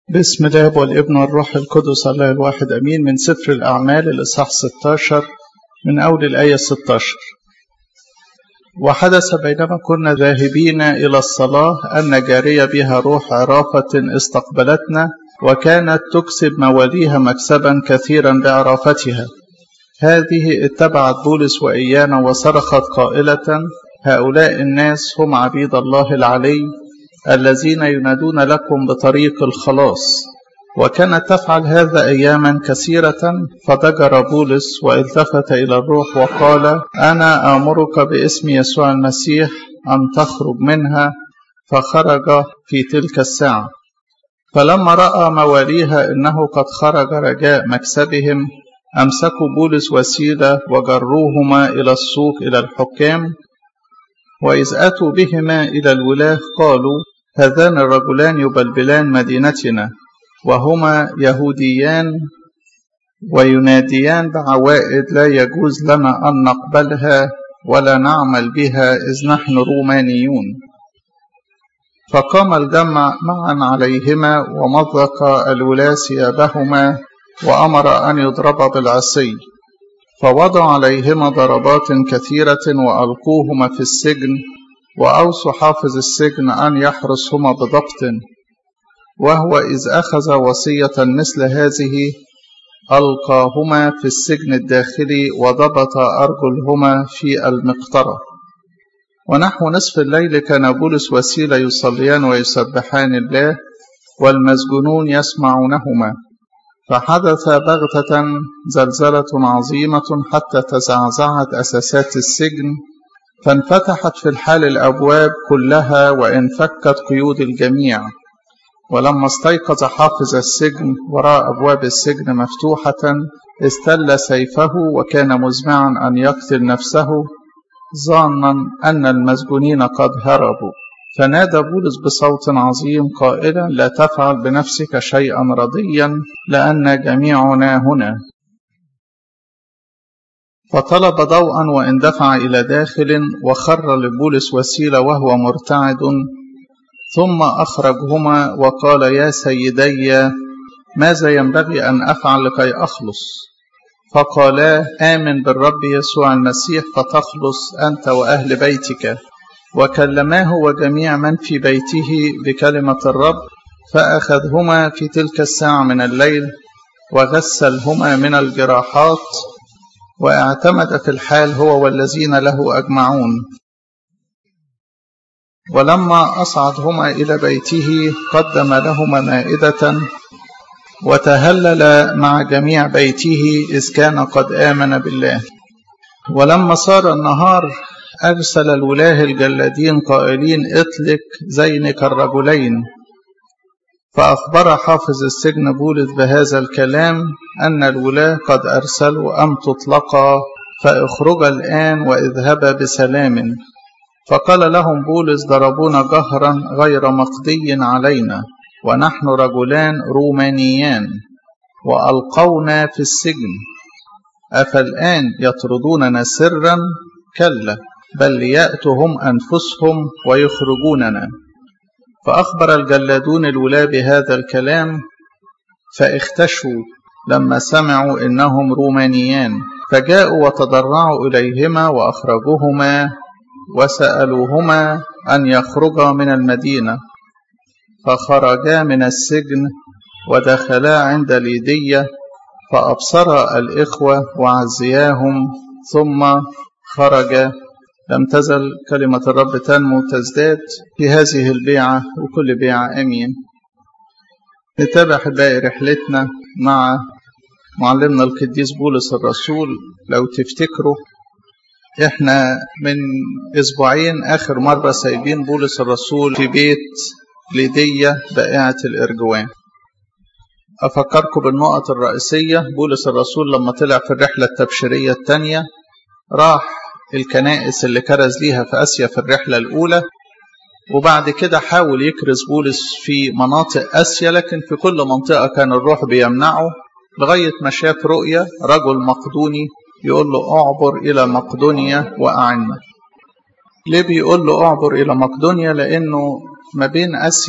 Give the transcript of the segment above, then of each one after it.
بسم الله والابن والروح القدس الله الواحد أمين من سفر الأعمال الإصحاح 16 من أول الآية 16 وحدث بينما كنا ذاهبين إلى الصلاة أن جارية بها روح عرافة استقبلتنا وكانت تكسب مواليها مكسبا كثيرا بعرافتها هذه اتبعت بولس وإيانا وصرخت قائلة هؤلاء الناس هم عبيد الله العلي الذين ينادون لكم بطريق الخلاص وكانت تفعل هذا أياما كثيرة فضجر بولس والتفت إلى الروح وقال أنا آمرك باسم يسوع المسيح أن تخرج منها فخرج في تلك الساعة فلما رأى مواليها إنه قد خرج رجاء مكسبهم أمسكوا بولس وسيلة وجروهما إلى السوق إلى الحكام وإذ أتوا بهما إلى الولاة قالوا هذان الرجلان يبلبلان مدينتنا وهما يهوديان ويناديان بعوائد لا يجوز لنا أن نقبلها ولا نعمل بها إذ نحن رومانيون فقام الجمع معا عليهما ومضق الولاة ثيابهما وأمر أن يضرب بالعصي فوضع عليهما ضربات كثيرة وألقوهما في السجن وأوصوا حافظ السجن أن يحرسهما بضبط وهو إذ أخذ وصية مثل هذه ألقاهما في السجن الداخلي وضبط أرجلهما في المقطرة ونحو نصف الليل كان بولس وسيلة يصليان ويسبحان الله والمسجونون يسمعونهما فحدث بغتة زلزلة عظيمة حتى تزعزعت أساسات السجن فانفتحت في الحال الأبواب كلها وانفكت قيود الجميع ولما استيقظ حافظ السجن وراء أبواب السجن مفتوحة استل سيفه وكان مزمعا أن يقتل نفسه ظانا أن المسجونين قد هربوا فنادى بولس بصوت عظيم قائلا لا تفعل بنفسك شيئا رضيا لأن جميعنا هنا فطلب ضوءا واندفع إلى داخل وخر لبولس وسيلة وهو مرتعد ثم أخرجهما وقال يا سيدي ماذا ينبغي أن أفعل لكي أخلص فقالا آمن بالرب يسوع المسيح فتخلص أنت وأهل بيتك وكلماه وجميع من في بيته بكلمة الرب فأخذهما في تلك الساعة من الليل وغسلهما من الجراحات واعتمد في الحال هو والذين له أجمعون ولما أصعدهما إلى بيته قدم لهما مائدة وتهلل مع جميع بيته إذ كان قد آمن بالله ولما صار النهار أرسل الولاه الجلادين قائلين اطلق زينك الرجلين فأخبر حافظ السجن بولس بهذا الكلام أن الولاة قد أرسلوا أم تطلقا فاخرجا الآن واذهبا بسلام فقال لهم بولس ضربونا جهرا غير مقضي علينا ونحن رجلان رومانيان وألقونا في السجن أفالآن يطردوننا سرا كلا بل ليأتوا هم أنفسهم ويخرجوننا فأخبر الجلادون الولاة بهذا الكلام فاختشوا لما سمعوا إنهم رومانيان فجاءوا وتضرعوا إليهما وأخرجوهما وسألوهما أن يخرجا من المدينة فخرجا من السجن ودخلا عند ليدية فأبصرا الإخوة وعزياهم ثم خرج لم تزل كلمة الرب تنمو تزداد في هذه البيعة وكل بيعة أمين نتابع باقي رحلتنا مع معلمنا القديس بولس الرسول لو تفتكروا احنا من اسبوعين اخر مرة سايبين بولس الرسول في بيت ليدية بائعة الارجوان افكركم بالنقط الرئيسية بولس الرسول لما طلع في الرحلة التبشيرية الثانية راح الكنائس اللي كرز ليها في اسيا في الرحلة الاولى وبعد كده حاول يكرز بولس في مناطق اسيا لكن في كل منطقة كان الروح بيمنعه لغاية ما شاف رؤية رجل مقدوني يقول له اعبر إلى مقدونيا وأعنا ليه بيقول له اعبر إلى مقدونيا لأنه ما بين آسيا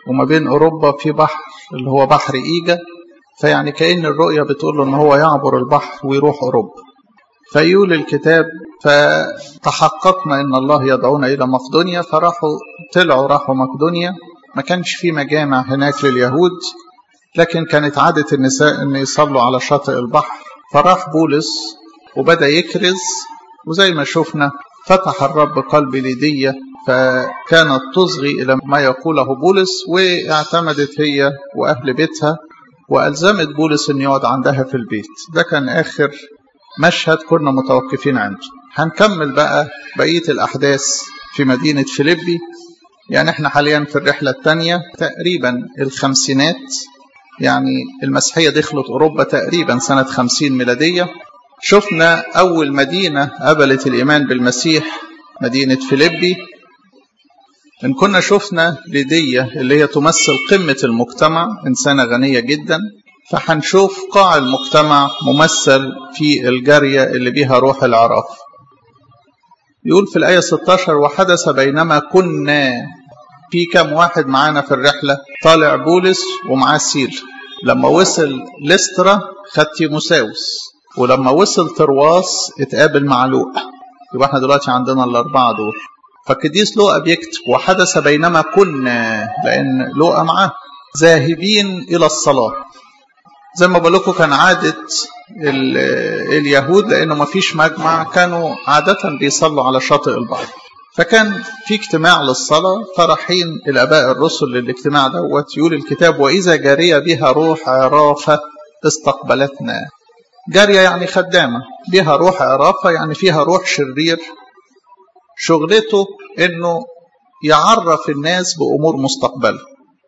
وما بين أوروبا في بحر اللي هو بحر إيجا فيعني كأن الرؤية بتقول له إن هو يعبر البحر ويروح أوروبا فيقول الكتاب فتحققنا إن الله يدعونا إلى مقدونيا فراحوا طلعوا راحوا مقدونيا ما كانش في مجامع هناك لليهود لكن كانت عادة النساء أن يصلوا على شاطئ البحر فراح بولس وبدأ يكرز وزي ما شفنا فتح الرب قلب ليدية فكانت تصغي إلى ما يقوله بولس واعتمدت هي وأهل بيتها وألزمت بولس أن يقعد عندها في البيت ده كان آخر مشهد كنا متوقفين عنده هنكمل بقى بقية الأحداث في مدينة فيليبي يعني احنا حاليا في الرحلة الثانية تقريبا الخمسينات يعني المسيحية دخلت أوروبا تقريبا سنة خمسين ميلادية شفنا أول مدينة قبلت الإيمان بالمسيح مدينة فيليبي إن كنا شفنا ليدية اللي هي تمثل قمة المجتمع إنسانة غنية جدا فهنشوف قاع المجتمع ممثل في الجارية اللي بيها روح العراف يقول في الآية 16 وحدث بينما كنا في كم واحد معانا في الرحلة طالع بولس ومعاه سيل لما وصل لسترا خد تيموساوس ولما وصل ترواس اتقابل مع لوقا يبقى احنا دلوقتي عندنا الأربعة دول فالقديس لوقا بيكتب وحدث بينما كنا لأن لوقا معاه ذاهبين إلى الصلاة زي ما بقول لكم كان عادة اليهود لأنه ما فيش مجمع كانوا عادة بيصلوا على شاطئ البحر فكان في اجتماع للصلاة فرحين الآباء الرسل للاجتماع دوت يقول الكتاب وإذا جارية بها روح عرافة استقبلتنا جارية يعني خدامة بها روح عرافة يعني فيها روح شرير شغلته انه يعرف الناس بأمور مستقبله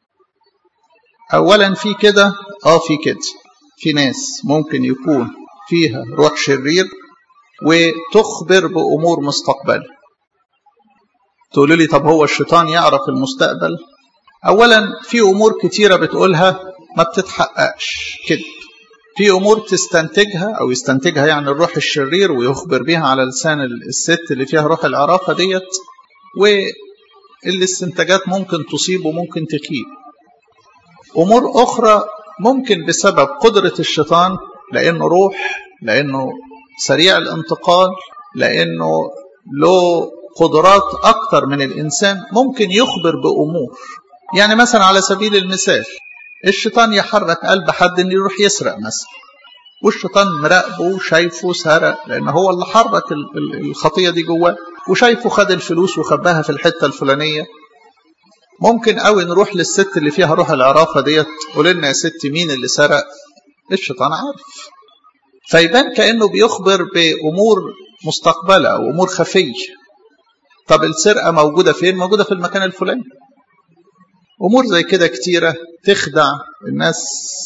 اولا في كده اه في كده في ناس ممكن يكون فيها روح شرير وتخبر بأمور مستقبله تقولوا لي طب هو الشيطان يعرف المستقبل اولا في امور كتيره بتقولها ما بتتحققش كده في امور تستنتجها او يستنتجها يعني الروح الشرير ويخبر بها على لسان الست اللي فيها روح العرافه ديت والاستنتاجات ممكن تصيب وممكن تخيب امور اخرى ممكن بسبب قدره الشيطان لانه روح لانه سريع الانتقال لانه له قدرات أكثر من الإنسان ممكن يخبر بأمور يعني مثلا على سبيل المثال الشيطان يحرك قلب حد انه يروح يسرق مثلا والشيطان مراقبه وشايفه سرق لان هو اللي حرك الخطيه دي جواه وشايفه خد الفلوس وخباها في الحته الفلانيه ممكن قوي نروح للست اللي فيها روح العرافه ديت قول لنا يا ست مين اللي سرق الشيطان عارف فيبان كانه بيخبر بامور مستقبله او امور خفيه طب السرقة موجودة فين؟ موجودة في المكان الفلاني. أمور زي كده كتيرة تخدع الناس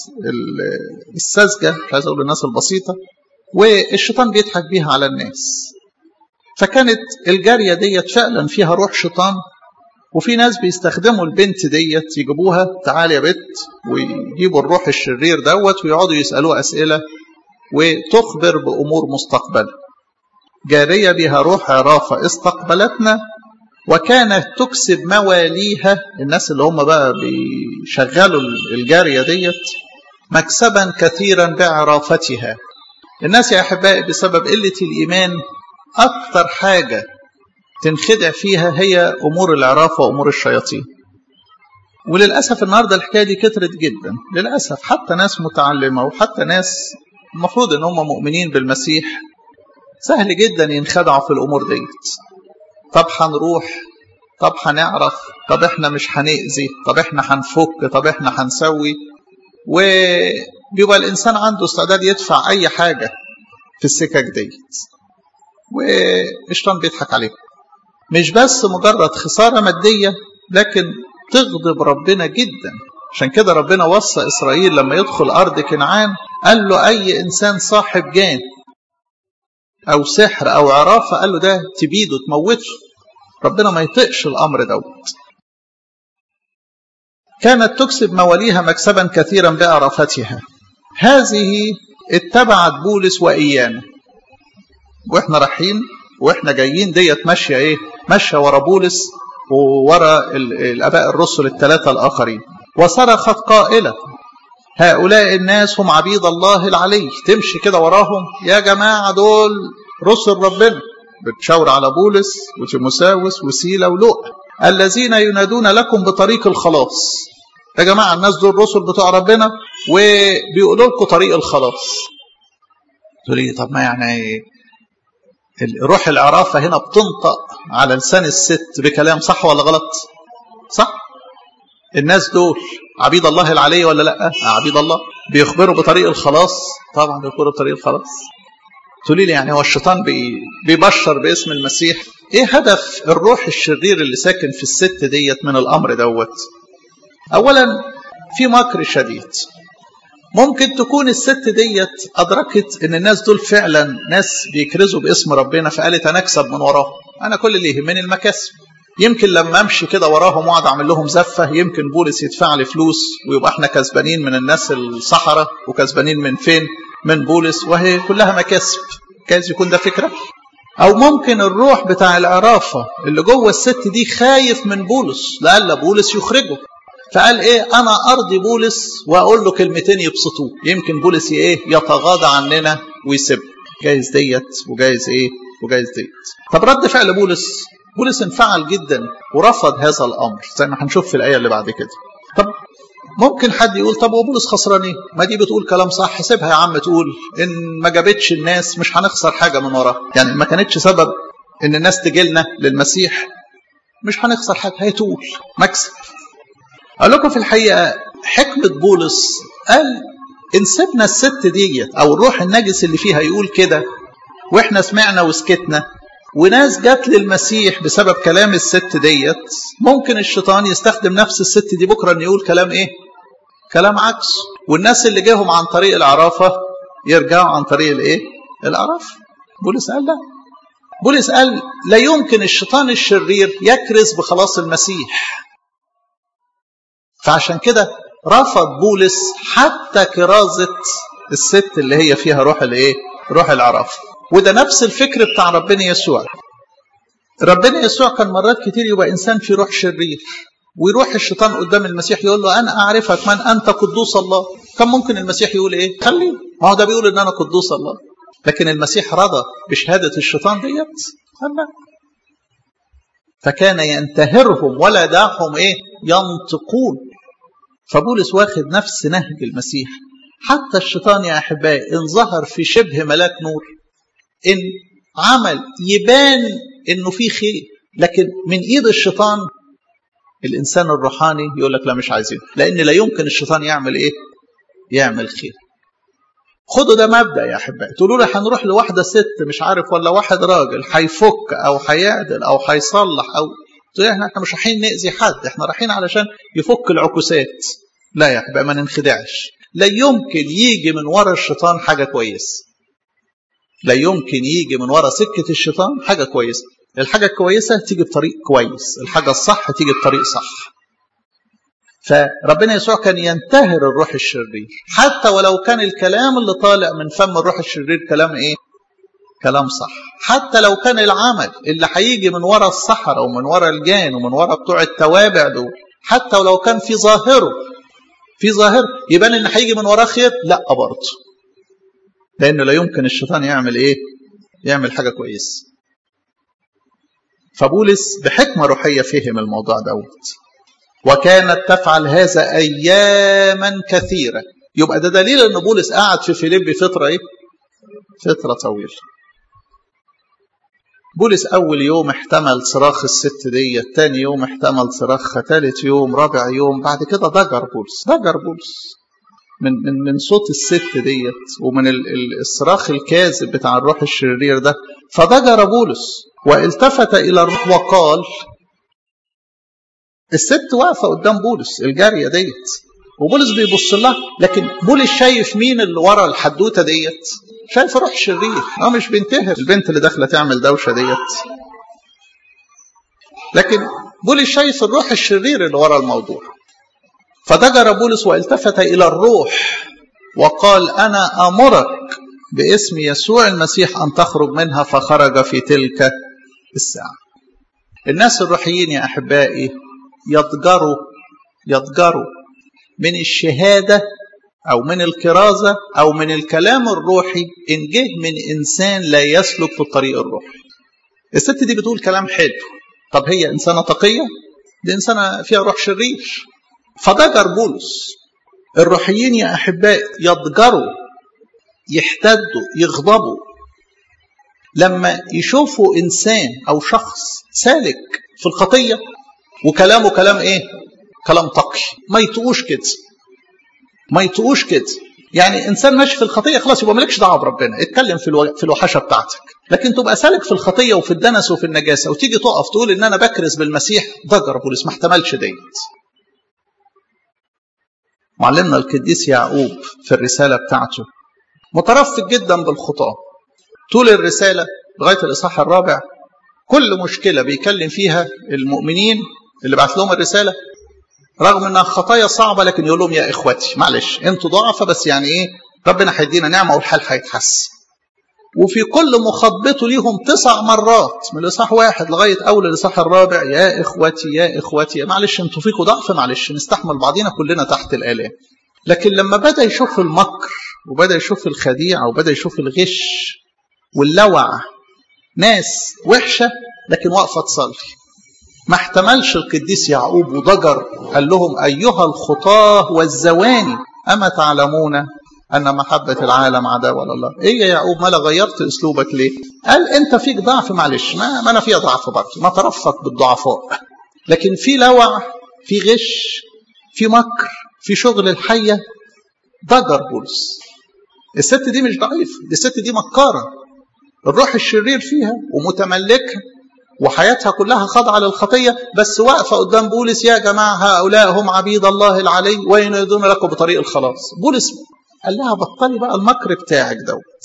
الساذجة مش عايز أقول الناس البسيطة والشيطان بيضحك بيها على الناس. فكانت الجارية ديت فعلا فيها روح شيطان وفي ناس بيستخدموا البنت ديت يجيبوها تعال يا بت ويجيبوا الروح الشرير دوت ويقعدوا يسألوها أسئلة وتخبر بأمور مستقبله. جارية بها روح عرافة استقبلتنا وكانت تكسب مواليها الناس اللي هم بقى بيشغلوا الجارية ديت مكسبا كثيرا بعرافتها الناس يا أحبائي بسبب قلة الإيمان أكثر حاجة تنخدع فيها هي أمور العرافة وأمور الشياطين وللأسف النهاردة الحكاية دي كترت جدا للأسف حتى ناس متعلمة وحتى ناس المفروض ان هم مؤمنين بالمسيح سهل جدا ينخدعوا في الامور ديت طب هنروح طب هنعرف طب احنا مش هنأذي طب احنا هنفك طب احنا هنسوي وبيبقى الانسان عنده استعداد يدفع اي حاجه في السكك ديت والشيطان بيضحك عليهم مش بس مجرد خساره ماديه لكن تغضب ربنا جدا عشان كده ربنا وصى اسرائيل لما يدخل ارض كنعان قال له اي انسان صاحب جان او سحر او عرافه قال له ده تبيده تموته ربنا ما يطقش الامر دوت كانت تكسب مواليها مكسبا كثيرا بعرافتها هذه اتبعت بولس وايانا واحنا رايحين واحنا جايين ديت ماشيه ايه ماشيه ورا بولس وورا الاباء الرسل الثلاثه الاخرين وصرخت قائله هؤلاء الناس هم عبيد الله العلي تمشي كده وراهم يا جماعه دول رسل ربنا بتشاور على بولس وتيموساوس وسيلا ولوقا الذين ينادون لكم بطريق الخلاص يا جماعه الناس دول رسل بتوع ربنا وبيقولوا لكم طريق الخلاص تقول لي طب ما يعني روح العرافة هنا بتنطق على لسان الست بكلام صح ولا غلط صح الناس دول عبيد الله العلي ولا لا عبيد الله بيخبروا بطريق الخلاص طبعا بيخبروا بطريق الخلاص تقولي لي يعني هو الشيطان بي بيبشر باسم المسيح ايه هدف الروح الشرير اللي ساكن في الست ديت من الامر دوت اولا في مكر شديد ممكن تكون الست ديت أدركت إن الناس دول فعلا ناس بيكرزوا باسم ربنا فقالت أنا أكسب من وراهم أنا كل اللي يهمني المكاسب يمكن لما أمشي كده وراهم وأقعد أعمل لهم زفة يمكن بولس يدفع لي فلوس ويبقى إحنا كسبانين من الناس الصحراء وكسبانين من فين؟ من بولس وهي كلها مكاسب جايز يكون ده فكرة أو ممكن الروح بتاع العرافة اللي جوه الست دي خايف من بولس لألا بولس يخرجه فقال ايه انا ارضي بولس واقول له كلمتين يبسطوه يمكن بولس ايه يتغاضى عننا ويسيب جايز ديت وجايز ايه وجايز ديت طب رد فعل بولس بولس انفعل جدا ورفض هذا الامر زي ما هنشوف في الايه اللي بعد كده طب ممكن حد يقول طب وبولس خسران ايه ما دي بتقول كلام صح سيبها يا عم تقول ان ما جابتش الناس مش هنخسر حاجه من وراها يعني ما كانتش سبب ان الناس تجي لنا للمسيح مش هنخسر حاجه هي تقول مكسب أقول لكم في الحقيقة حكمة بولس قال إن سيبنا الست ديت أو الروح النجس اللي فيها يقول كده وإحنا سمعنا وسكتنا وناس جت للمسيح بسبب كلام الست ديت ممكن الشيطان يستخدم نفس الست دي بكرة إن يقول كلام إيه؟ كلام عكس والناس اللي جاهم عن طريق العرافة يرجعوا عن طريق الإيه؟ العرافة بولس قال لا بولس قال لا يمكن الشيطان الشرير يكرز بخلاص المسيح فعشان كده رفض بولس حتى كرازة الست اللي هي فيها روح الايه؟ روح العرافة. وده نفس الفكر بتاع ربنا يسوع. ربنا يسوع كان مرات كتير يبقى انسان في روح شرير ويروح الشيطان قدام المسيح يقول له انا اعرفك من انت قدوس الله. كان ممكن المسيح يقول ايه؟ خليه ما هو ده بيقول ان انا قدوس الله. لكن المسيح رضى بشهادة الشيطان ديت؟ لا فكان ينتهرهم ولا دعهم ايه ينطقون فبولس واخد نفس نهج المسيح حتى الشيطان يا احبائي ان ظهر في شبه ملاك نور ان عمل يبان انه في خير لكن من ايد الشيطان الانسان الروحاني يقول لك لا مش عايزين لان لا يمكن الشيطان يعمل ايه يعمل خير خدوا ده مبدا يا احبائي تقولوا لي هنروح لواحده ست مش عارف ولا واحد راجل هيفك او هيعدل او هيصلح او احنا احنا مش رايحين ناذي حد احنا رايحين علشان يفك العكوسات لا يا احبائي ما ننخدعش لا يمكن يجي من ورا الشيطان حاجه كويسه لا يمكن يجي من ورا سكه الشيطان حاجه كويسه الحاجه الكويسه تيجي بطريق كويس الحاجه الصح تيجي بطريق صح فربنا يسوع كان ينتهر الروح الشرير حتى ولو كان الكلام اللي طالع من فم الروح الشرير كلام ايه كلام صح حتى لو كان العمل اللي هيجي من ورا الصحراء ومن ورا الجان ومن ورا بتوع التوابع دول حتى ولو كان في ظاهره في ظاهر يبان ان هيجي من وراه خير لا برضه لانه لا يمكن الشيطان يعمل ايه يعمل حاجه كويسه فبولس بحكمه روحيه فهم الموضوع دوت وكانت تفعل هذا اياما كثيره يبقى ده دليل ان بولس قعد في فيليب فتره ايه فتره طويله بولس اول يوم احتمل صراخ الست دي تاني يوم احتمل صراخها تالت يوم رابع يوم بعد كده ضجر بولس ضجر بولس من من من صوت الست ديت ومن الصراخ الكاذب بتاع الروح الشرير ده فضجر بولس والتفت الى الروح وقال الست واقفه قدام بولس الجاريه ديت وبولس بيبص لها لكن بولس شايف مين اللي ورا الحدوته ديت شايف روح شرير اه مش بينتهر البنت اللي داخله تعمل دوشه ديت لكن بولس شايف الروح الشرير اللي ورا الموضوع فضجر بولس والتفت الى الروح وقال انا امرك باسم يسوع المسيح ان تخرج منها فخرج في تلك الساعه الناس الروحيين يا أحبائي يضجروا يضجروا من الشهادة أو من الكرازة أو من الكلام الروحي إن جه من إنسان لا يسلك في الطريق الروحي الست دي بتقول كلام حلو طب هي إنسانة تقية دي إنسانة فيها روح شرير فضجر بولس الروحيين يا أحبائي يضجروا يحتدوا يغضبوا لما يشوفوا إنسان أو شخص سالك في الخطية وكلامه كلام إيه؟ كلام تقي ما يطقوش كده ما يطقوش كده يعني انسان ماشي في الخطيه خلاص يبقى مالكش دعوه بربنا اتكلم في الو... في الوحشه بتاعتك لكن تبقى سالك في الخطيه وفي الدنس وفي النجاسه وتيجي تقف تقول ان انا بكرز بالمسيح ضجر بولس ما احتملش ديت معلمنا القديس يعقوب في الرساله بتاعته مترفق جدا بالخطاه طول الرساله لغايه الاصحاح الرابع كل مشكله بيكلم فيها المؤمنين اللي بعت لهم الرساله رغم انها خطايا صعبه لكن يقول لهم يا اخوتي معلش انتوا ضعفة بس يعني ايه ربنا هيدينا نعمه والحال هيتحسن وفي كل مخاطبته ليهم تسع مرات من الاصحاح واحد لغايه اول الاصحاح الرابع يا اخوتي يا اخوتي معلش انتوا فيكم ضعف معلش نستحمل بعضينا كلنا تحت الالام لكن لما بدا يشوف المكر وبدا يشوف الخديعه وبدا يشوف الغش واللوع ناس وحشه لكن واقفه تصلي ما احتملش القديس يعقوب وضجر قال لهم أيها الخطاة والزواني أما تعلمون أن محبة العالم عداوة لله إيه يا يعقوب ما غيرت أسلوبك ليه قال أنت فيك ضعف معلش ما, ما أنا فيها ضعف برضه ما ترفق بالضعفاء لكن في لوع في غش في مكر في شغل الحية ضجر بولس الست دي مش ضعيفة دي الست دي مكارة الروح الشرير فيها ومتملكها وحياتها كلها خاضعة للخطية بس واقفة قدام بولس يا جماعة هؤلاء هم عبيد الله العلي وينادون لكم بطريق الخلاص بولس قال لها بطلي بقى المكر بتاعك دوت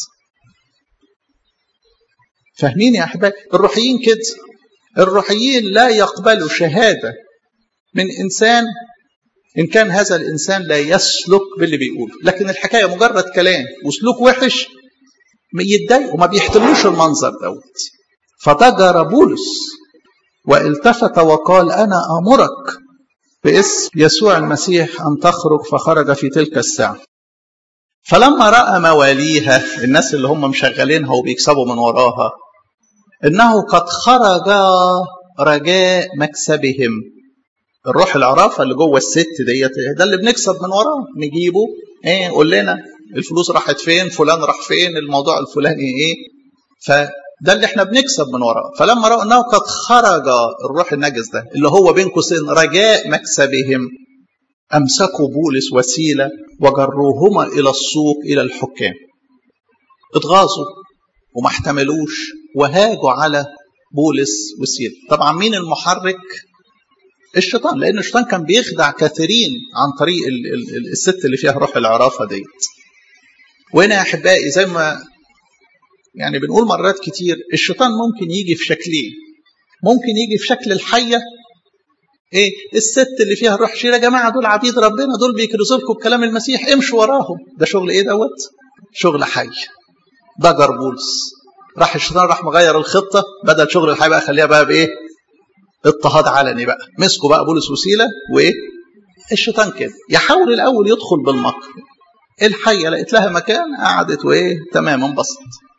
فاهمين يا أحباب الروحيين كده الروحيين لا يقبلوا شهادة من إنسان إن كان هذا الإنسان لا يسلك باللي بيقوله لكن الحكاية مجرد كلام وسلوك وحش يتضايقوا ما بيحتملوش المنظر دوت فضجر بولس والتفت وقال أنا أمرك باسم يسوع المسيح أن تخرج فخرج في تلك الساعة فلما رأى مواليها الناس اللي هم مشغلينها وبيكسبوا من وراها إنه قد خرج رجاء مكسبهم الروح العرافة اللي جوه الست ديت ده اللي بنكسب من وراه نجيبه ايه قول لنا الفلوس راحت فين فلان راح فين الموضوع الفلاني ايه ف ده اللي احنا بنكسب من وراه فلما رأوا انه قد خرج الروح النجس ده اللي هو بين قوسين رجاء مكسبهم امسكوا بولس وسيله وجروهما الى السوق الى الحكام اتغاظوا وما احتملوش وهاجوا على بولس وسيله طبعا مين المحرك الشيطان لان الشيطان كان بيخدع كثيرين عن طريق ال ال الست اللي فيها روح العرافه ديت وهنا يا احبائي زي ما يعني بنقول مرات كتير الشيطان ممكن يجي في شكلين ممكن يجي في شكل الحيه ايه الست اللي فيها الروح شير يا جماعه دول عبيد ربنا دول بيكرزوا لكم بكلام المسيح امشوا وراهم ده شغل ايه دوت شغل حي ده جربولس راح الشيطان راح مغير الخطه بدل شغل الحي بقى خليها بقى بايه اضطهاد علني بقى مسكوا بقى بولس وسيله وايه الشيطان كده يحاول الاول يدخل بالمكر الحيه لقيت لها مكان قعدت وايه تمام انبسط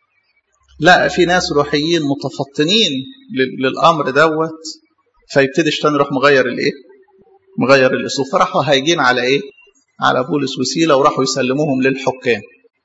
لا في ناس روحيين متفطنين للامر دوت فيبتدي الشيطان يروح مغير الايه مغير الاسلوب فراحوا هايجين على ايه على بولس وسيله وراحوا يسلموهم للحكام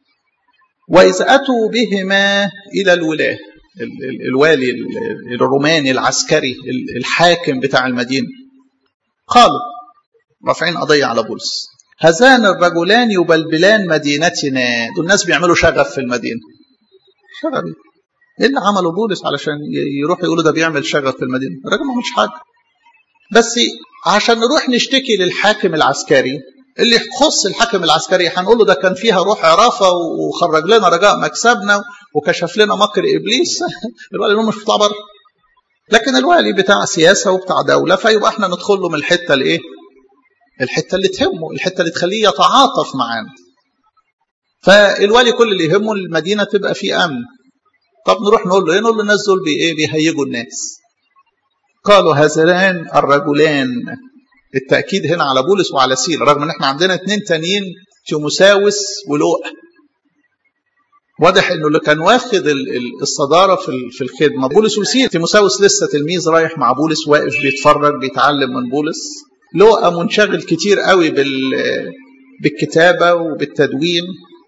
واذا اتوا بهما الى الولاه الوالي الروماني العسكري الحاكم بتاع المدينه قالوا رافعين قضيه على بولس هذان الرجلان يبلبلان مدينتنا دول الناس بيعملوا شغف في المدينه شغف ايه اللي عمله بولس علشان يروح يقولوا ده بيعمل شغف في المدينه الراجل ما عملش حاجه بس عشان نروح نشتكي للحاكم العسكري اللي يخص الحاكم العسكري هنقول له ده كان فيها روح عرافه وخرج لنا رجاء مكسبنا وكشف لنا مكر ابليس الوالي انه مش بتاع بره لكن الوالي بتاع سياسه وبتاع دوله فيبقى احنا ندخل له من الحته الايه؟ الحته اللي تهمه الحته اللي تخليه يتعاطف معانا فالوالي كل اللي يهمه المدينه تبقى في امن طب نروح نقول له ايه نقول له الناس دول بايه بيهيجوا الناس قالوا هذان الرجلان التأكيد هنا على بولس وعلى سيلا رغم ان احنا عندنا اتنين تانيين تيموساوس ولوقا واضح انه اللي كان واخد الصداره في في الخدمه بولس وسيلا تيموساوس لسه تلميذ رايح مع بولس واقف بيتفرج بيتعلم من بولس لوقا منشغل كتير قوي بال بالكتابه وبالتدوين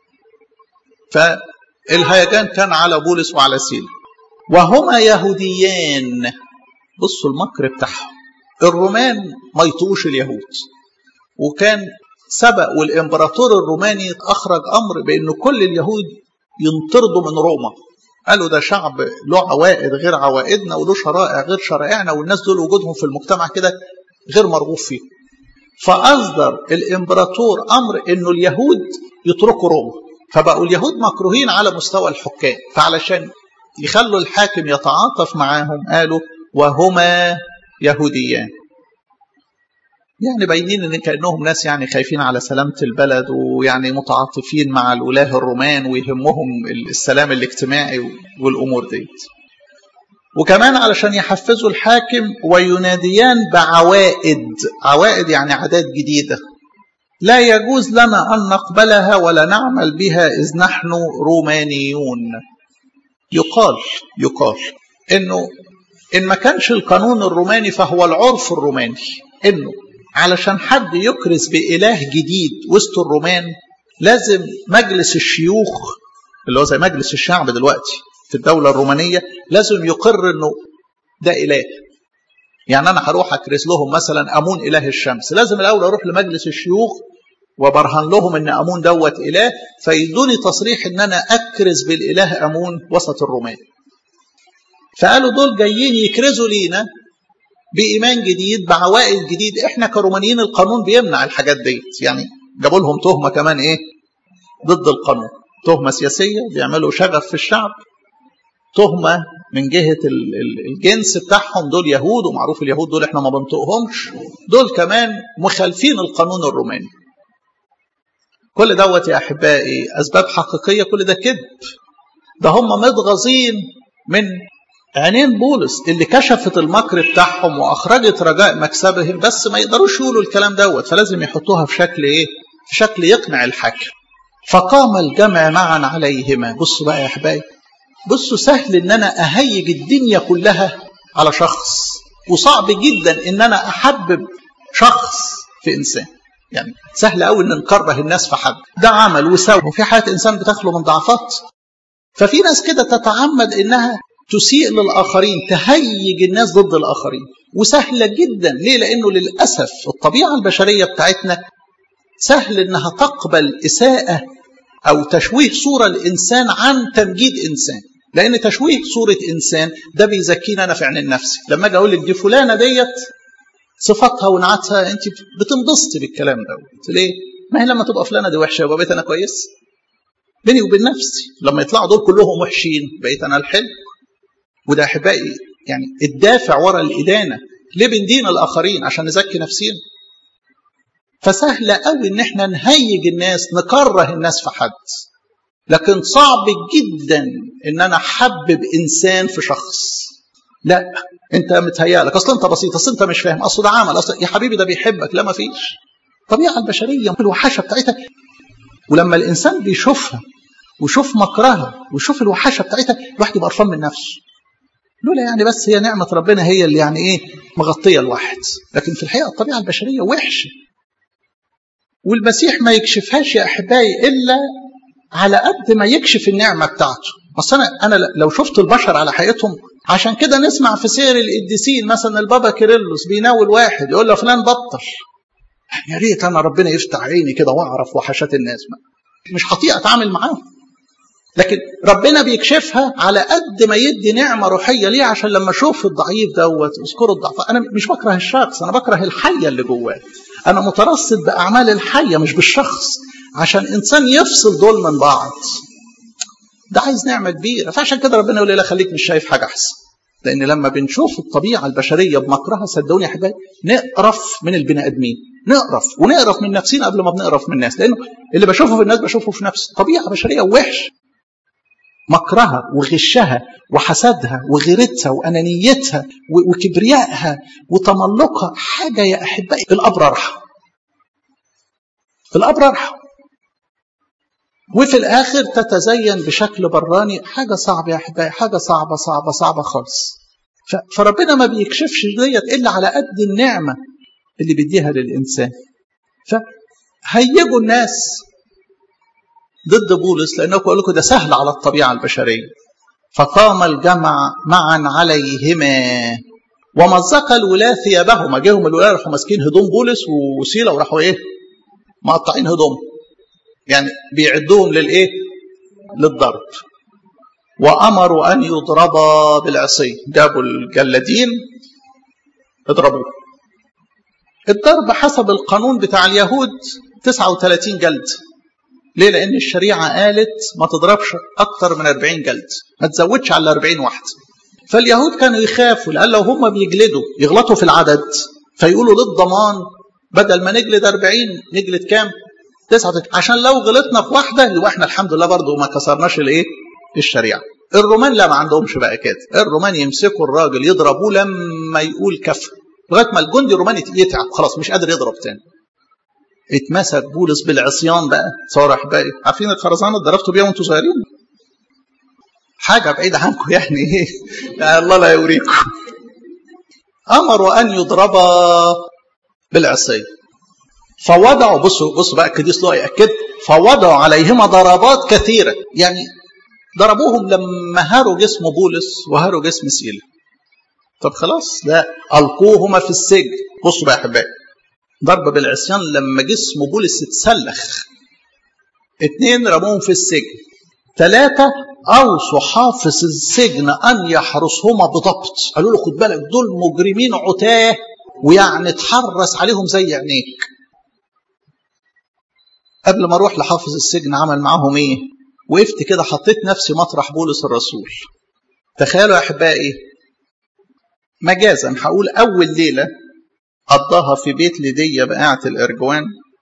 فالهيجان كان على بولس وعلى سيلا وهما يهوديان بصوا المكر بتاعهم الرومان ما يطوش اليهود وكان سبق والامبراطور الروماني اخرج امر بان كل اليهود ينطردوا من روما قالوا ده شعب له عوائد غير عوائدنا وله شرائع غير شرائعنا والناس دول وجودهم في المجتمع كده غير مرغوب فيه فاصدر الامبراطور امر انه اليهود يتركوا روما فبقوا اليهود مكروهين على مستوى الحكام فعلشان يخلوا الحاكم يتعاطف معاهم قالوا وهما يهوديان يعني باينين ان كانهم ناس يعني خايفين على سلامه البلد ويعني متعاطفين مع الولاه الرومان ويهمهم السلام الاجتماعي والامور ديت. وكمان علشان يحفزوا الحاكم ويناديان بعوائد، عوائد يعني عادات جديده. لا يجوز لنا ان نقبلها ولا نعمل بها اذ نحن رومانيون. يقال يقال انه ان ما كانش القانون الروماني فهو العرف الروماني انه علشان حد يكرز بإله جديد وسط الرومان لازم مجلس الشيوخ اللي هو زي مجلس الشعب دلوقتي في الدولة الرومانية لازم يقر انه ده إله يعني أنا هروح أكرز لهم مثلا أمون إله الشمس لازم الأول أروح لمجلس الشيوخ وبرهن لهم ان امون دوت اله فيدوني تصريح ان انا اكرز بالاله امون وسط الرومان فقالوا دول جايين يكرزوا لينا بإيمان جديد بعوائد جديد إحنا كرومانيين القانون بيمنع الحاجات ديت يعني جابوا لهم تهمة كمان إيه ضد القانون تهمة سياسية بيعملوا شغف في الشعب تهمة من جهة الجنس بتاعهم دول يهود ومعروف اليهود دول احنا ما بنطقهمش دول كمان مخالفين القانون الروماني كل دوت يا أحبائي أسباب حقيقية كل ده كذب ده هم متغاظين من عينين بولس اللي كشفت المكر بتاعهم واخرجت رجاء مكسبهم بس ما يقدروش يقولوا الكلام دوت فلازم يحطوها في شكل ايه؟ في شكل يقنع الحاكم. فقام الجمع معا عليهما، بصوا بقى يا احبائي بصوا سهل ان انا اهيج الدنيا كلها على شخص وصعب جدا ان انا احبب شخص في انسان. يعني سهل قوي ان نكره الناس في حد، ده عمل وسوى وفي حياه انسان بتخلو من ضعفات. ففي ناس كده تتعمد انها تسيء للآخرين تهيج الناس ضد الآخرين وسهلة جدا ليه لأنه للأسف الطبيعة البشرية بتاعتنا سهل إنها تقبل إساءة أو تشويه صورة الإنسان عن تمجيد إنسان لأن تشويه صورة إنسان ده بيزكينا أنا في عين النفس لما أجي أقول لك دي فلانة ديت صفاتها ونعتها أنت بتنبسطي بالكلام دوت ليه؟ ما هي لما تبقى فلانة دي وحشة يبقى بقيت أنا كويس بيني وبين نفسي لما يطلعوا دول كلهم وحشين بقيت أنا الحلو وده احبائي يعني الدافع ورا الادانه ليه بندين الاخرين عشان نزكي نفسينا فسهل قوي ان احنا نهيج الناس نكره الناس في حد لكن صعب جدا ان انا احبب انسان في شخص لا انت متهيألك اصل انت بسيط اصل انت مش فاهم اصل ده عمل اصل يا حبيبي ده بيحبك لا ما فيش الطبيعه البشريه الوحشه بتاعتها ولما الانسان بيشوفها ويشوف مكرها ويشوف الوحشه بتاعتها الواحد يبقى قرفان من نفسه لولا يعني بس هي نعمة ربنا هي اللي يعني ايه مغطية الواحد لكن في الحقيقة الطبيعة البشرية وحشة والمسيح ما يكشفهاش يا أحبائي إلا على قد ما يكشف النعمة بتاعته بس أنا أنا لو شفت البشر على حقيقتهم عشان كده نسمع في سير القديسين مثلا البابا كيرلس بيناول واحد يقول له فلان بطل يا ريت أنا ربنا يفتح عيني كده وأعرف وحشات الناس مش هطيق أتعامل معاهم لكن ربنا بيكشفها على قد ما يدي نعمه روحيه ليه عشان لما اشوف الضعيف دوت اذكره الضعف انا مش بكره الشخص انا بكره الحيه اللي جواه انا مترصد باعمال الحيه مش بالشخص عشان انسان يفصل دول من بعض ده عايز نعمه كبيره فعشان كده ربنا يقول لي لا خليك مش شايف حاجه احسن لان لما بنشوف الطبيعه البشريه بمكرها صدقوني يا احبائي نقرف من البني ادمين نقرف ونقرف من نفسنا قبل ما بنقرف من الناس لانه اللي بشوفه في الناس بشوفه في نفسي طبيعه بشريه وحش مكرها وغشها وحسدها وغيرتها وانانيتها وكبريائها وتملقها حاجه يا احبائي الاب رارحه الاب رارحه وفي الاخر تتزين بشكل براني حاجه صعبه يا احبائي حاجه صعبه صعبه صعبه خالص فربنا ما بيكشفش ديت الا على قد النعمه اللي بيديها للانسان فهيجوا الناس ضد بولس لانه بقول لكم ده سهل على الطبيعه البشريه فقام الجمع معا عليهما ومزق الولاة ثيابهما جاهم الولاة راحوا ماسكين هدوم بولس وسيله وراحوا ايه مقطعين هدوم يعني بيعدوهم للايه للضرب وامروا ان يضربا بالعصي جابوا الجلادين اضربوه الضرب حسب القانون بتاع اليهود 39 جلد ليه لان الشريعه قالت ما تضربش اكتر من 40 جلد ما تزودش على 40 واحده فاليهود كانوا يخافوا لان لو هم بيجلدوا يغلطوا في العدد فيقولوا للضمان بدل ما نجلد 40 نجلد كام 39 عشان لو غلطنا في واحده يبقى احنا الحمد لله برضه ما كسرناش الايه الشريعه الرومان لا ما عندهمش بقى كده الرومان يمسكوا الراجل يضربوه لما يقول كفر لغايه ما الجندي الروماني يتعب خلاص مش قادر يضرب تاني اتمسك بولس بالعصيان بقى صار احبائي عارفين الخرزانه اللي ضربتوا بيها وانتم صغيرين حاجه بعيده عنكم يعني ايه يعني الله لا يوريكم امروا ان يضربا بالعصي فوضعوا بصوا بصوا بقى القديس لوقا ياكد فوضعوا عليهما ضربات كثيره يعني ضربوهم لما هاروا جسم بولس وهاروا جسم سيلا طب خلاص لا القوهما في السجن بصوا بقى يا احبائي ضرب بالعصيان لما جسم بولس اتسلخ اتنين رموهم في السجن ثلاثة أوصوا حافظ السجن أن يحرسهما بضبط قالوا له خد بالك دول مجرمين عتاه ويعني تحرس عليهم زي عينيك قبل ما اروح لحافظ السجن عمل معاهم ايه وقفت كده حطيت نفسي مطرح بولس الرسول تخيلوا يا احبائي مجازا هقول اول ليله قضاها في بيت ليديا بقاعة الارجوان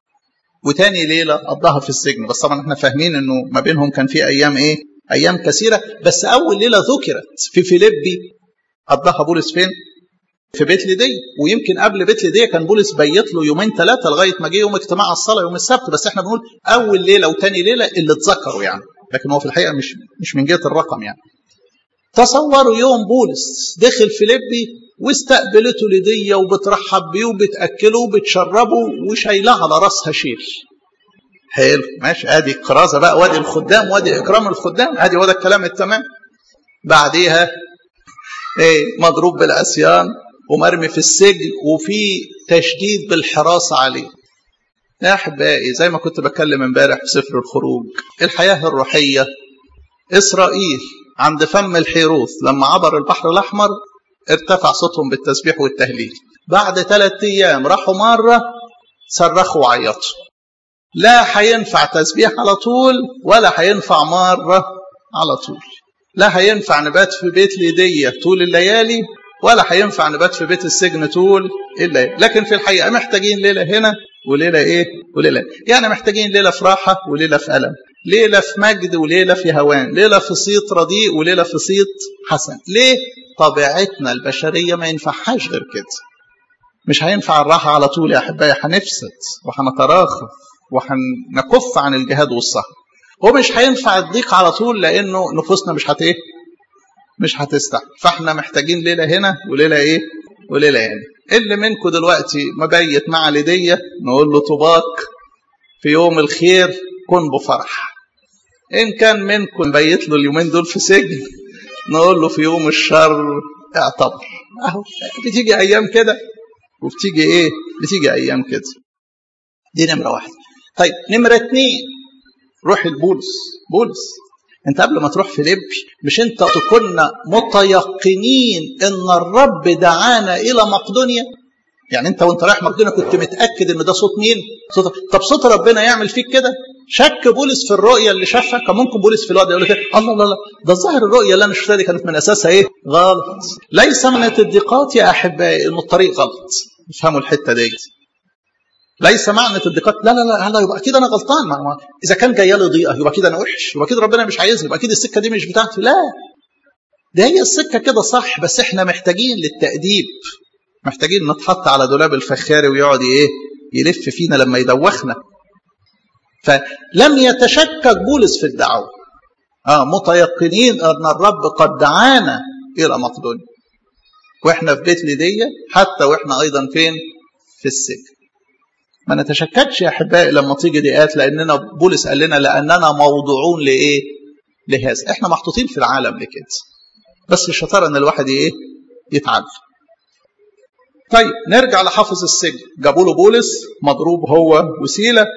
وتاني ليله قضاها في السجن بس طبعا احنا فاهمين انه ما بينهم كان في ايام ايه ايام كثيره بس اول ليله ذكرت في فيليبي قضاها بولس فين في بيت ليديا ويمكن قبل بيت ليديا كان بولس بيت له يومين ثلاثه لغايه ما جه يوم اجتماع الصلاه يوم السبت بس احنا بنقول اول ليله وتاني ليله اللي اتذكروا يعني لكن هو في الحقيقه مش مش من جهه الرقم يعني تصوروا يوم بولس دخل فيليبي واستقبلته ليديا وبترحب بيه وبتاكله وبتشربه وشايلاه على راسها شيل حلو ماشي ادي الكرازه بقى وادي الخدام وادي اكرام الخدام ادي وده الكلام التمام بعديها ايه مضروب بالعصيان ومرمي في السجن وفي تشديد بالحراسه عليه يا احبائي زي ما كنت بتكلم امبارح في سفر الخروج الحياه الروحيه اسرائيل عند فم الحيروث لما عبر البحر الاحمر ارتفع صوتهم بالتسبيح والتهليل بعد ثلاثة ايام راحوا مره صرخوا وعيطوا لا هينفع تسبيح على طول ولا هينفع مره على طول لا هينفع نبات في بيت ليدية طول الليالي ولا هينفع نبات في بيت السجن طول الليل لكن في الحقيقه محتاجين ليله هنا وليله ايه وليله يعني محتاجين ليله في راحه وليله في الم ليله في مجد وليله في هوان ليله في صيت رديء وليله في صيت حسن ليه طبيعتنا البشريه ما ينفعهاش غير كده مش هينفع الراحه على طول يا احبائي هنفسد وهنتراخى وهنكف عن الجهاد والسهر ومش هينفع الضيق على طول لانه نفوسنا مش هت ايه مش هتستحمل فاحنا محتاجين ليله هنا وليله ايه وليله هنا اللي منكم دلوقتي مبيت مع ليدية نقول له طباك في يوم الخير كن بفرح ان كان منكم بيت له اليومين دول في سجن نقول له في يوم الشر اعتبر اهو بتيجي ايام كده وبتيجي ايه بتيجي ايام كده دي نمره واحده طيب نمره اتنين روح البولس بولس انت قبل ما تروح فيليب مش انت كنا متيقنين ان الرب دعانا الى مقدونيا يعني انت وانت رايح مقدونيا كنت متاكد ان ده صوت مين صوت طب صوت ربنا يعمل فيك كده شك بولس في الرؤيه اللي شافها كان ممكن بولس في الوقت يقول لك الله لا لا ده الظاهر الرؤيه اللي انا شفتها دي كانت من اساسها ايه غلط ليس من التضييقات يا احبائي ان الطريق غلط افهموا الحته دي ليس معنى الضيقات لا لا لا لا يبقى اكيد انا غلطان ما ما اذا كان جايه لي ضيقه يبقى كده انا وحش يبقى كده ربنا مش عايزني يبقى اكيد السكه دي مش بتاعتي لا ده هي السكه كده صح بس احنا محتاجين للتاديب محتاجين نتحط على دولاب الفخاري ويقعد ايه يلف فينا لما يدوخنا فلم يتشكك بولس في الدعوه اه متيقنين ان الرب قد دعانا الى مقدونيا واحنا في بيت ليديا حتى واحنا ايضا فين في السجن ما نتشككش يا احبائي لما تيجي دقات لاننا بولس قال لنا لاننا موضوعون لايه لهذا احنا محطوطين في العالم لكده بس الشطاره ان الواحد ايه يتعلم طيب نرجع لحافظ السجن جابوا له بولس مضروب هو وسيله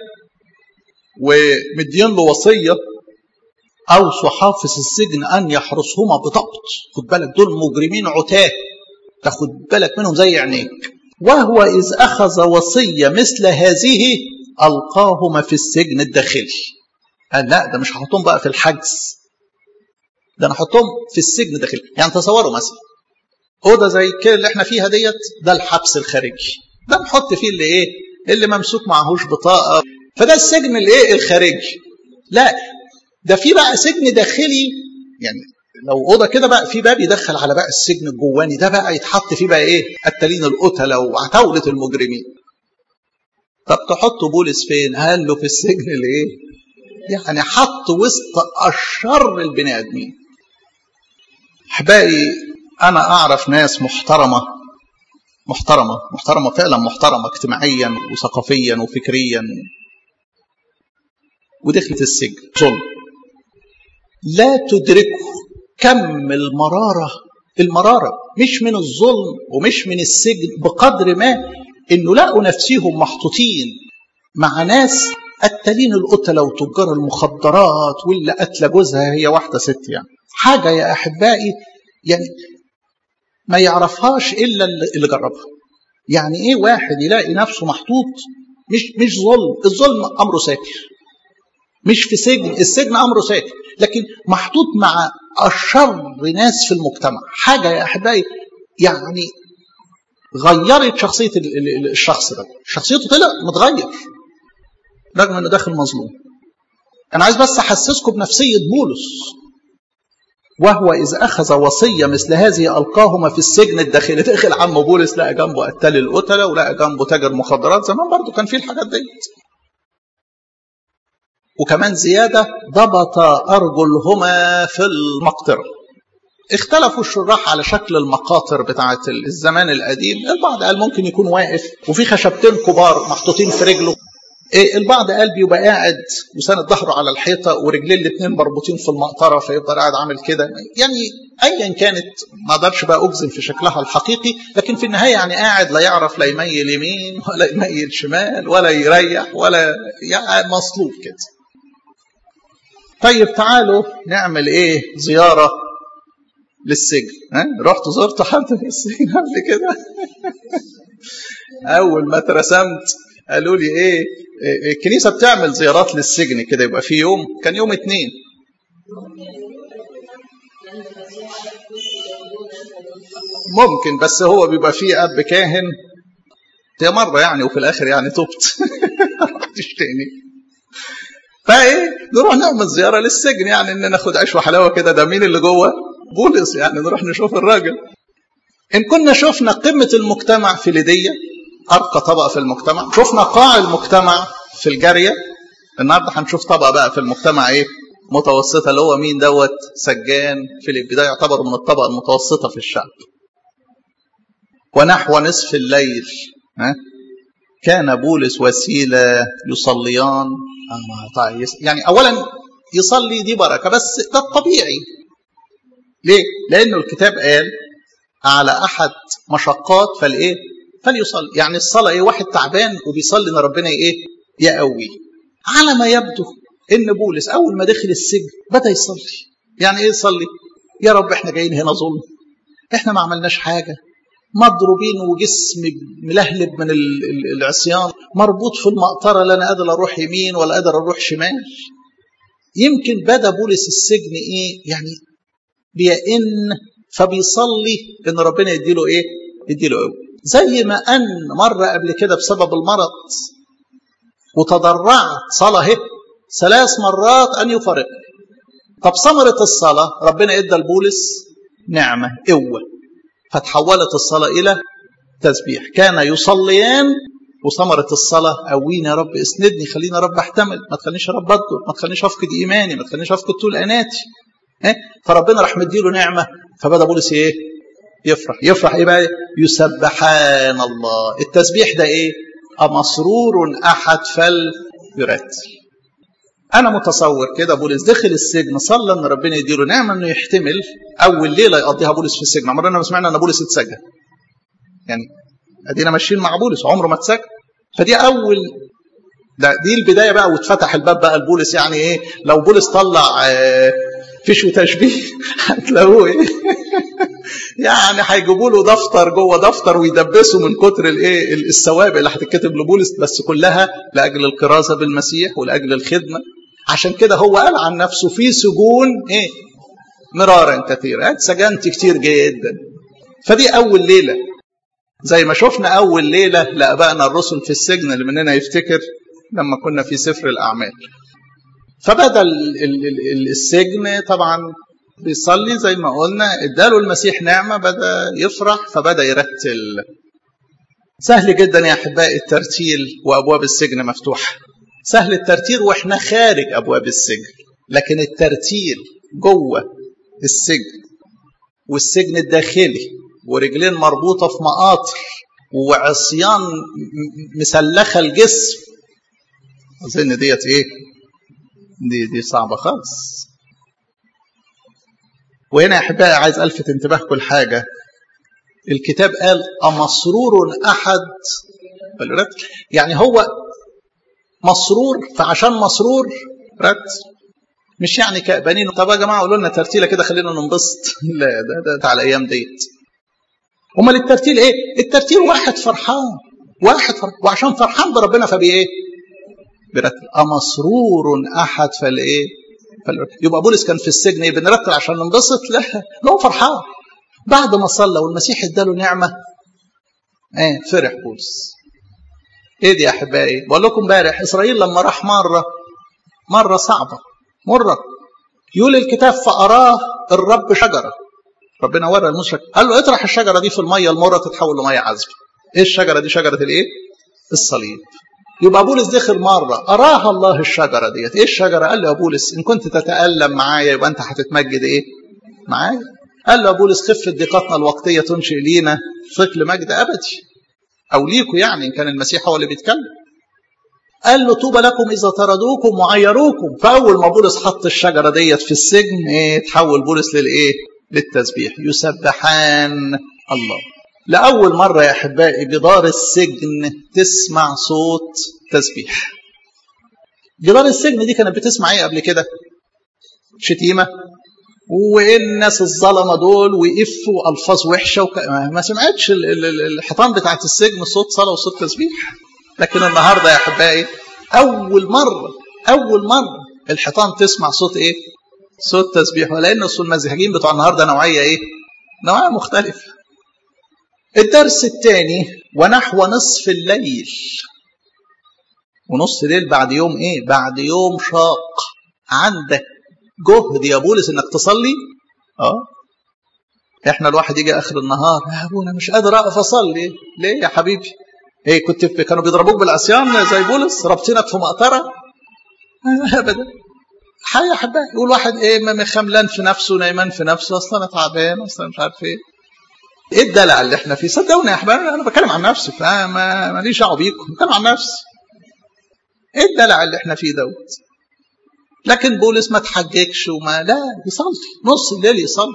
ومدين له وصيه اوصوا حافظ السجن ان يحرسهما بضبط خد بالك دول مجرمين عتاه تاخد بالك منهم زي عينيك وهو إذ أخذ وصية مثل هذه ألقاهما في السجن الداخلي قال لا ده مش هحطهم بقى في الحجز ده انا احطهم في السجن الداخلي يعني تصوروا مثلا اوضه زي كده اللي احنا فيها ديت ده الحبس الخارجي ده نحط فيه اللي ايه اللي ممسوك معهوش بطاقه فده السجن الايه الخارجي لا ده في بقى سجن داخلي يعني لو اوضه كده بقى في باب يدخل على بقى السجن الجواني ده بقى يتحط فيه بقى ايه قتالين القتله وعتاوله المجرمين طب تحطوا بولس فين قال له في السجن الايه يعني حط وسط اشر البني ادمين احبائي انا اعرف ناس محترمه محترمه محترمه فعلا محترمه اجتماعيا وثقافيا وفكريا ودخلت السجن ظلم لا تدركه كم المرارة المرارة مش من الظلم ومش من السجن بقدر ما انه لقوا نفسهم محطوطين مع ناس قتالين القتلة وتجار المخدرات واللي قتل جوزها هي واحدة ست يعني حاجة يا أحبائي يعني ما يعرفهاش إلا اللي جربها يعني إيه واحد يلاقي نفسه محطوط مش مش ظلم الظلم أمره ساكر مش في سجن السجن أمره ساكر لكن محطوط مع أشر ناس في المجتمع حاجة يا أحبائي يعني غيرت شخصية الشخص ده شخصيته طلع متغير رغم انه داخل مظلوم انا عايز بس احسسكم بنفسية بولس وهو إذ أخذ وصية مثل هذه ألقاهما في السجن الداخلي داخل عم بولس لقى جنبه قتال القتلة ولقى جنبه تاجر مخدرات زمان برضه كان في الحاجات ديت وكمان زيادة ضبط أرجلهما في المقطرة اختلفوا الشراح على شكل المقاطر بتاعة الزمان القديم البعض قال ممكن يكون واقف وفي خشبتين كبار محطوطين في رجله البعض قال بيبقى قاعد وساند ظهره على الحيطة ورجليه الاثنين مربوطين في المقطرة فيفضل قاعد عامل كده يعني أيا كانت ما اقدرش بقى أجزم في شكلها الحقيقي لكن في النهاية يعني قاعد لا يعرف لا يميل يمين ولا يميل شمال ولا يريح ولا يعني مصلوب كده طيب تعالوا نعمل ايه زيارة للسجن ها رحت زرت حد في السجن قبل كده اول ما اترسمت قالوا لي ايه الكنيسة بتعمل زيارات للسجن كده يبقى في يوم كان يوم اتنين ممكن بس هو بيبقى فيه اب كاهن هي مرة يعني وفي الاخر يعني تبت رحتش تاني فايه نروح نعمل زياره للسجن يعني ان ناخد عيش وحلاوه كده ده مين اللي جوه بولس يعني نروح نشوف الراجل ان كنا شفنا قمه المجتمع في ليديا ارقى طبقه في المجتمع شفنا قاع المجتمع في الجاريه النهارده هنشوف طبقه بقى في المجتمع ايه متوسطه اللي هو مين دوت سجان فيليب ده يعتبر من الطبقه المتوسطه في الشعب ونحو نصف الليل ها كان بولس وسيله يصليان طيب يعني اولا يصلي دي بركه بس ده الطبيعي ليه؟ لانه الكتاب قال على احد مشقات فالايه؟ فليصلي يعني الصلاه ايه؟ واحد تعبان وبيصلي ان ربنا ايه؟ يقوي على ما يبدو ان بولس اول ما دخل السجن بدا يصلي يعني ايه يصلي؟ يا رب احنا جايين هنا ظلم احنا ما عملناش حاجه مضروبين وجسم ملهلب من العصيان مربوط في المقطرة لا أنا قادر أروح يمين ولا قادر أروح شمال يمكن بدا بولس السجن إيه يعني بيئن فبيصلي إن ربنا يديله إيه يديله قوة زي ما أن مرة قبل كده بسبب المرض وتضرعت صلاة اهي ثلاث مرات أن يفارق طب ثمرة الصلاة ربنا ادى لبولس نعمة قوة فتحولت الصلاة إلى تسبيح كان يصليان وثمرة الصلاة قوينا يا رب اسندني خلينا يا رب احتمل ما تخلينيش يا رب اذكر ما تخلينيش افقد ايماني ما تخلينيش افقد طول اناتي إيه؟ فربنا راح مديله نعمة فبدا بولس ايه يفرح يفرح ايه بقى يسبحان الله التسبيح ده ايه أمسرور أحد فليرتل أنا متصور كده بولس دخل السجن صلى إن ربنا يديله نعمة إنه يحتمل أول ليلة يقضيها بولس في السجن عمرنا ما سمعنا إن بولس اتسجن يعني أدينا ماشيين مع بولس عمره ما اتسجن فدي أول ده دي البداية بقى واتفتح الباب بقى لبولس يعني إيه لو بولس طلع آه فيش وتشبيه هتلاقوه إيه يعني هيجيبوا له دفتر جوه دفتر ويدبسوا من كتر الايه السوابق اللي هتتكتب لبولس بس كلها لاجل الكرازه بالمسيح ولاجل الخدمه عشان كده هو قال عن نفسه في سجون ايه مرارا كثيرا اتسجنت كتير جدا فدي اول ليله زي ما شفنا اول ليله لابائنا الرسل في السجن اللي مننا يفتكر لما كنا في سفر الاعمال فبدا السجن طبعا بيصلي زي ما قلنا اداله المسيح نعمه بدا يفرح فبدا يرتل سهل جدا يا احبائي الترتيل وابواب السجن مفتوحه سهل الترتيل واحنا خارج ابواب السجن لكن الترتيل جوه السجن والسجن الداخلي ورجلين مربوطه في مقاطر وعصيان مسلخه الجسم اظن ديت ايه دي دي صعبه خالص وهنا يا احبائي عايز الفت انتباهكم لحاجه الكتاب قال امسرور احد يعني هو مسرور فعشان مسرور رد مش يعني كأبانين طب يا جماعه قولوا لنا ترتيله كده خلينا ننبسط لا ده, ده على الايام ديت امال الترتيل ايه الترتيل واحد فرحان واحد فرحان وعشان فرحان بربنا فبايه برتل امسرور احد فالايه يبقى بولس كان في السجن ايه بنرتل عشان ننبسط لا لا هو فرحان بعد ما صلى والمسيح اداله نعمه ايه فرح بولس ايه دي يا احبائي بقول لكم امبارح اسرائيل لما راح مره مره صعبه مره يقول الكتاب فاراه الرب شجره ربنا ورى المشرك قال له اطرح الشجره دي في الميه المره تتحول لميه عذبه ايه الشجره دي شجره الايه الصليب يبقى بولس دخل مرة أراها الله الشجرة ديت إيه الشجرة قال له يا بولس إن كنت تتألم معايا يبقى أنت هتتمجد إيه معايا قال له يا بولس خفة ضيقتنا الوقتية تنشئ لينا ثقل مجد أبدي أو ليكوا يعني إن كان المسيح هو اللي بيتكلم قال له طوبى لكم إذا طردوكم وعيروكم فأول ما بولس حط الشجرة ديت في السجن إيه تحول بولس للإيه للتسبيح يسبحان الله لأول مرة يا أحبائي جدار السجن تسمع صوت تسبيح جدار السجن دي كانت بتسمع ايه قبل كده شتيمة والناس الظلمة دول ويقفوا ألفاظ وحشة وك... ما سمعتش الحيطان بتاعت السجن صوت صلاة وصوت تسبيح لكن النهاردة يا أحبائي أول مرة أول مرة الحيطان تسمع صوت إيه؟ صوت تسبيح ولأن المزهجين بتوع النهاردة نوعية إيه؟ نوعية مختلفة الدرس الثاني ونحو نصف الليل ونص ليل بعد يوم ايه بعد يوم شاق عندك جهد يا بولس انك تصلي اه احنا الواحد يجي اخر النهار يا ابونا مش قادر اقف اصلي ليه يا حبيبي ايه كنت في كانوا بيضربوك بالعصيان زي بولس رابطينك في مقطره ابدا حي يا حبايبي يقول واحد ايه خملان في نفسه نايمان في نفسه اصلا انا تعبان اصلا مش عارف ايه ايه الدلع اللي احنا فيه صدقوني يا احبابي انا بتكلم عن نفسي فما ماليش دعوه بيكم بتكلم عن نفسي ايه الدلع اللي احنا فيه دوت لكن بولس ما تحججش وما لا يصلي نص الليل يصلي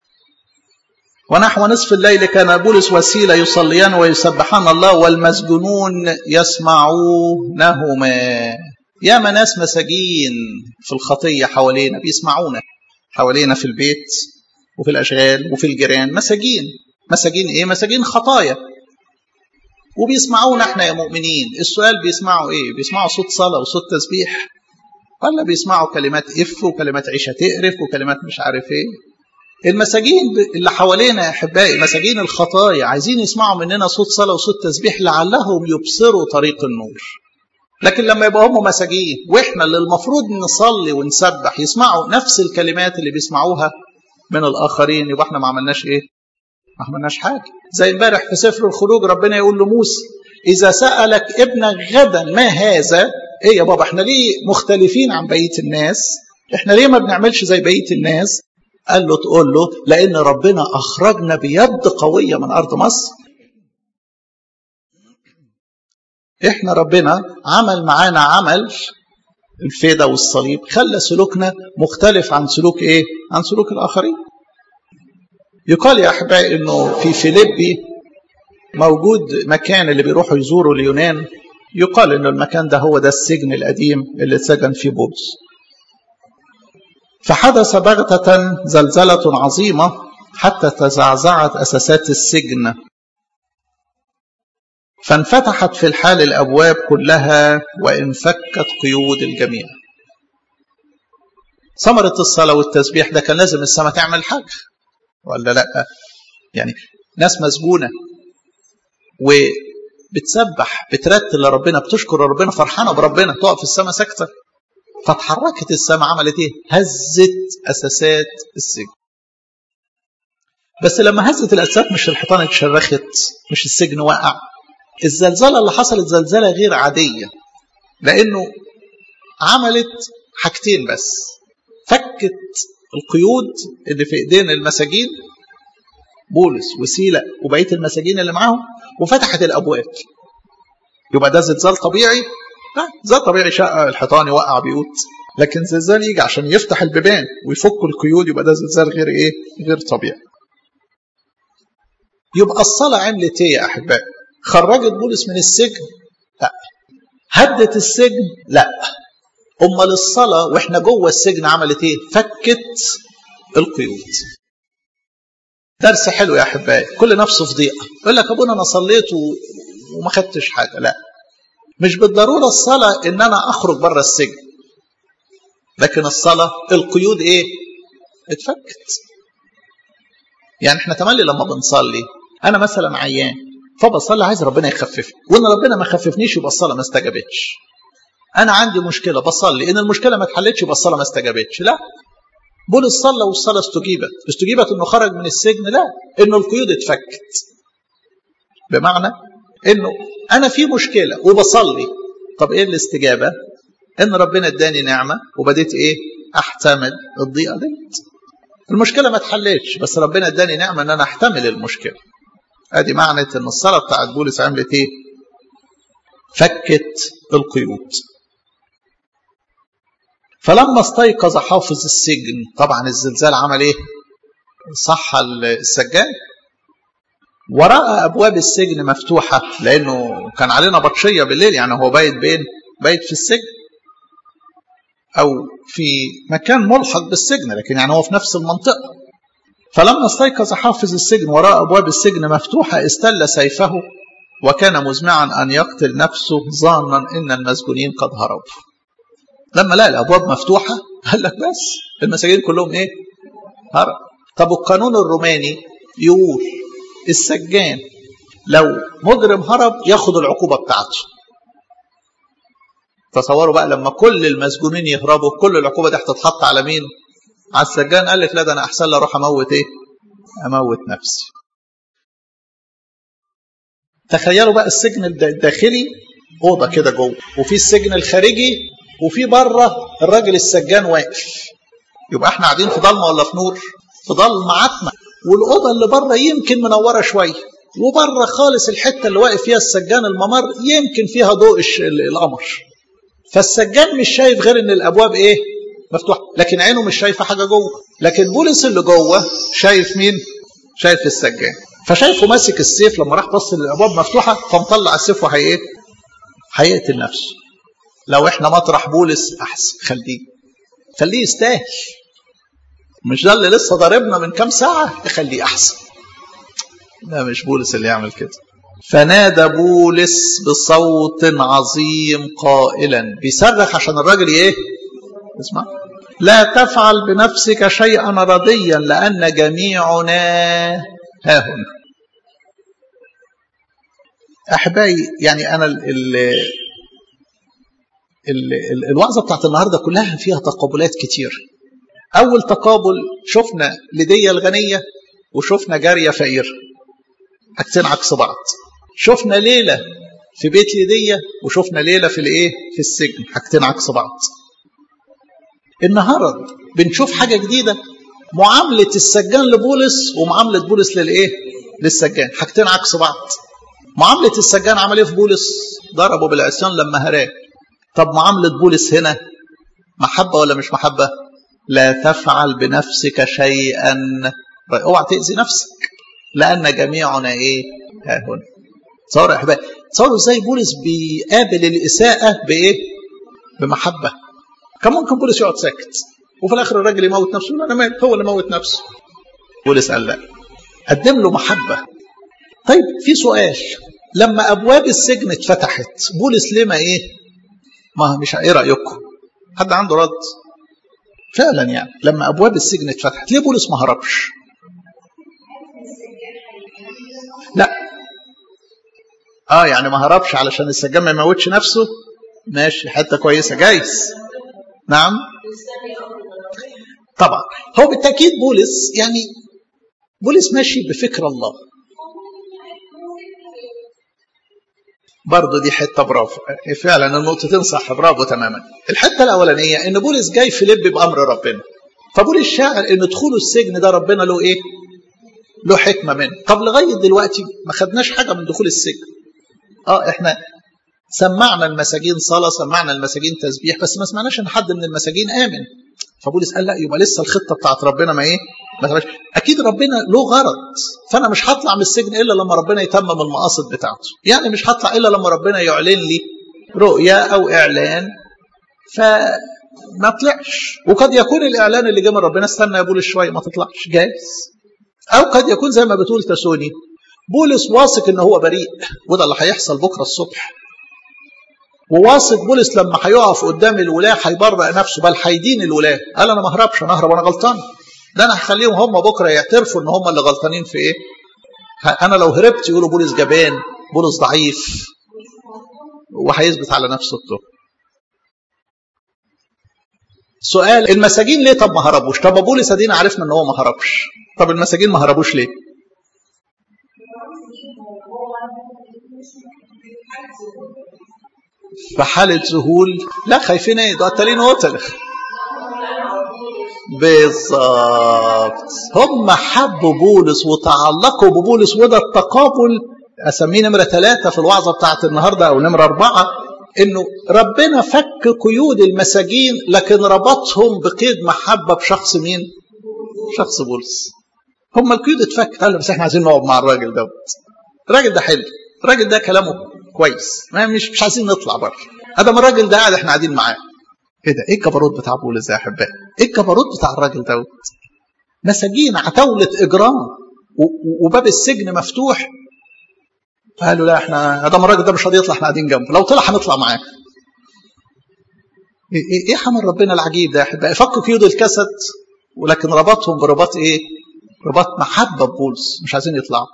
ونحو نصف الليل كان بولس وسيله يصليان ويسبحان الله والمسجونون يسمعونهما ياما ناس مساجين في الخطيه حوالينا بيسمعونا حوالينا في البيت وفي الاشغال وفي الجيران مساجين مساجين ايه مساجين خطايا وبيسمعونا احنا يا مؤمنين السؤال بيسمعوا ايه بيسمعوا صوت صلاة وصوت تسبيح ولا بيسمعوا كلمات اف وكلمات عيشة تقرف وكلمات مش عارف ايه المساجين اللي حوالينا يا احبائي مساجين الخطايا عايزين يسمعوا مننا صوت صلاة وصوت تسبيح لعلهم يبصروا طريق النور لكن لما يبقى هم مساجين واحنا اللي المفروض نصلي ونسبح يسمعوا نفس الكلمات اللي بيسمعوها من الاخرين يبقى احنا ما عملناش ايه؟ ما عملناش حاجه زي امبارح في سفر الخروج ربنا يقول لموسى اذا سالك ابنك غدا ما هذا ايه يا بابا احنا ليه مختلفين عن بقيه الناس؟ احنا ليه ما بنعملش زي بقيه الناس؟ قال له تقول له لان ربنا اخرجنا بيد قويه من ارض مصر احنا ربنا عمل معانا عمل الفدا والصليب خلى سلوكنا مختلف عن سلوك ايه عن سلوك الاخرين يقال يا احبائي انه في فيليبي موجود مكان اللي بيروحوا يزوروا اليونان يقال انه المكان ده هو ده السجن القديم اللي اتسجن فيه بولس فحدث بغتة زلزلة عظيمة حتى تزعزعت أساسات السجن فانفتحت في الحال الأبواب كلها وانفكت قيود الجميع ثمرة الصلاة والتسبيح ده كان لازم السماء تعمل حاجة ولا لا يعني ناس مسجونة وبتسبح بترتل لربنا بتشكر ربنا فرحانة بربنا تقف السماء ساكتة فتحركت السماء عملت ايه هزت أساسات السجن بس لما هزت الأساسات مش الحيطان اتشرخت مش السجن وقع الزلزلة اللي حصلت زلزلة غير عادية لأنه عملت حاجتين بس فكت القيود اللي في ايدين المساجين بولس وسيلة وبقية المساجين اللي معاهم وفتحت الأبواب يبقى ده زلزال طبيعي لا زلزال طبيعي شق الحيطان يوقع بيوت لكن زلزال يجي عشان يفتح البيبان ويفك القيود يبقى ده زلزال غير ايه غير طبيعي يبقى الصلاة عملت ايه يا أحبائي خرجت بولس من السجن لا هدت السجن لا امال الصلاه واحنا جوه السجن عملت ايه فكت القيود درس حلو يا احبائي كل نفسه في ضيقه يقول لك ابونا انا صليت وما خدتش حاجه لا مش بالضروره الصلاه ان انا اخرج بره السجن لكن الصلاه القيود ايه اتفكت يعني احنا تملي لما بنصلي انا مثلا عيان فبصلي عايز ربنا يخففني وان ربنا ما خففنيش يبقى الصلاه ما استجابتش انا عندي مشكله بصلي ان المشكله ما اتحلتش يبقى الصلاه ما استجابتش لا بولس صلى والصلاه استجيبت استجيبت انه خرج من السجن لا انه القيود اتفكت بمعنى انه انا في مشكله وبصلي طب ايه الاستجابه ان ربنا اداني نعمه وبديت ايه احتمل الضيقه ديت المشكله ما اتحلتش بس ربنا اداني نعمه ان انا احتمل المشكله ادي معنى ان الصلاه بتاعت بولس عملت ايه فكت القيود فلما استيقظ حافظ السجن طبعا الزلزال عمل ايه صح السجان وراى ابواب السجن مفتوحه لانه كان علينا بطشيه بالليل يعني هو بايت بين بايت في السجن او في مكان ملحق بالسجن لكن يعني هو في نفس المنطقه فلما استيقظ حافظ السجن وراء ابواب السجن مفتوحه استل سيفه وكان مزمعا ان يقتل نفسه ظانا ان المسجونين قد هربوا لما لقى الابواب مفتوحه قال لك بس المساجين كلهم ايه هرب طب القانون الروماني يقول السجان لو مجرم هرب ياخد العقوبه بتاعته تصوروا بقى لما كل المسجونين يهربوا كل العقوبه دي هتتحط على مين على السجان قال لك لا ده انا احسن لي اروح اموت ايه اموت نفسي تخيلوا بقى السجن الداخلي اوضه كده جوه وفي السجن الخارجي وفي بره الراجل السجان واقف يبقى احنا قاعدين في ضلمه ولا في نور في ضلمه عتمه والاوضه اللي بره يمكن منوره شويه وبره خالص الحته اللي واقف فيها السجان الممر يمكن فيها ضوء القمر فالسجان مش شايف غير ان الابواب ايه مفتوحه لكن عينه مش شايفه حاجه جوه لكن بولس اللي جوه شايف مين شايف السجان فشايفه ماسك السيف لما راح بص للابواب مفتوحه فمطلع السيف وهي ايه هيقتل نفسه لو احنا مطرح بولس احسن خليه خليه يستاهل مش ده اللي لسه ضاربنا من كام ساعه يخليه احسن لا مش بولس اللي يعمل كده فنادى بولس بصوت عظيم قائلا بيصرخ عشان الراجل ايه اسمع لا تفعل بنفسك شيئا رضيا لان جميعنا ها هنا احبائي يعني انا ال ال ال ال الوعظة بتاعت النهاردة كلها فيها تقابلات كتير أول تقابل شفنا لدية الغنية وشفنا جارية فقيرة حاجتين عكس بعض شفنا ليلة في بيت ليدية وشفنا ليلة في الايه في السجن حاجتين عكس بعض النهاردة بنشوف حاجة جديدة معاملة السجان لبولس ومعاملة بولس للايه للسجان حاجتين عكس بعض معاملة السجان عمل ايه في بولس ضربه بالعصيان لما هراه طب معاملة بولس هنا محبة ولا مش محبة لا تفعل بنفسك شيئا اوعى تأذي نفسك لأن جميعنا ايه ها هنا تصوروا يا احبائي تصوروا ازاي بولس بيقابل الإساءة بايه بمحبة كان ممكن بولس يقعد ساكت وفي الاخر الراجل يموت نفسه لا انا مال هو اللي موت نفسه بولس قال لا قدم له محبة طيب في سؤال لما ابواب السجن اتفتحت بولس ليه ما ايه ما مش ايه رايكم حد عنده رد فعلا يعني لما ابواب السجن اتفتحت ليه بولس ما هربش لا اه يعني ما هربش علشان السجان ما يموتش نفسه ماشي حته كويسه جايز نعم طبعا هو بالتاكيد بولس يعني بولس ماشي بفكر الله برضه دي حته برافو فعلا النقطتين صح برافو تماما الحته الاولانيه ان بولس جاي في لب بامر ربنا فبولس شاعر ان دخوله السجن ده ربنا له ايه له حكمه منه طب لغايه دلوقتي ما خدناش حاجه من دخول السجن اه احنا سمعنا المساجين صلاه سمعنا المساجين تسبيح بس ما سمعناش ان حد من المساجين امن فبولس قال لا يبقى لسه الخطه بتاعت ربنا ما ايه ما تبقاش اكيد ربنا له غرض فانا مش هطلع من السجن الا لما ربنا يتمم المقاصد بتاعته يعني مش هطلع الا لما ربنا يعلن لي رؤيه او اعلان فما طلعش وقد يكون الاعلان اللي جه من ربنا استنى يا بولس شويه ما تطلعش جايز او قد يكون زي ما بتقول تسوني بولس واثق ان هو بريء وده اللي هيحصل بكره الصبح وواثق بولس لما هيقف قدام الولاة هيبرأ نفسه بل هيدين الولاة قال انا ما اهربش انا اهرب وانا غلطان ده انا هخليهم هم بكره يعترفوا ان هم اللي غلطانين في ايه انا لو هربت يقولوا بولس جبان بولس ضعيف وهيثبت على نفسه التهم سؤال المساجين ليه طب ما هربوش طب بولس ادينا عرفنا ان هو ما هربش طب المساجين ما هربوش ليه في حالة ذهول لا خايفين ايه ده قتالين قتل بالظبط هم حبوا بولس وتعلقوا ببولس وده التقابل اسميه نمره ثلاثه في الوعظه بتاعت النهارده او نمره اربعه انه ربنا فك قيود المساجين لكن ربطهم بقيد محبه بشخص مين؟ شخص بولس. هم القيود اتفك قال بس احنا عايزين نقعد مع الراجل دوت. الراجل ده حلو، الراجل ده كلامه كويس، ما مش مش عايزين نطلع بره. ادم الراجل ده قاعد احنا قاعدين معاه. ايه ده؟ ايه الجبروت بتاع بولس ده يا احبائي؟ ايه الجبروت بتاع الراجل دوت؟ مساجين عتاولة اجرام وباب السجن مفتوح قالوا لا احنا ادم الراجل ده مش راضي يطلع احنا قاعدين جنبه لو طلع هنطلع معاه ايه ايه حمل ربنا العجيب ده يا احبائي فكوا قيود الكسد ولكن ربطهم برباط ايه رباط محبه ببولس مش عايزين يطلعوا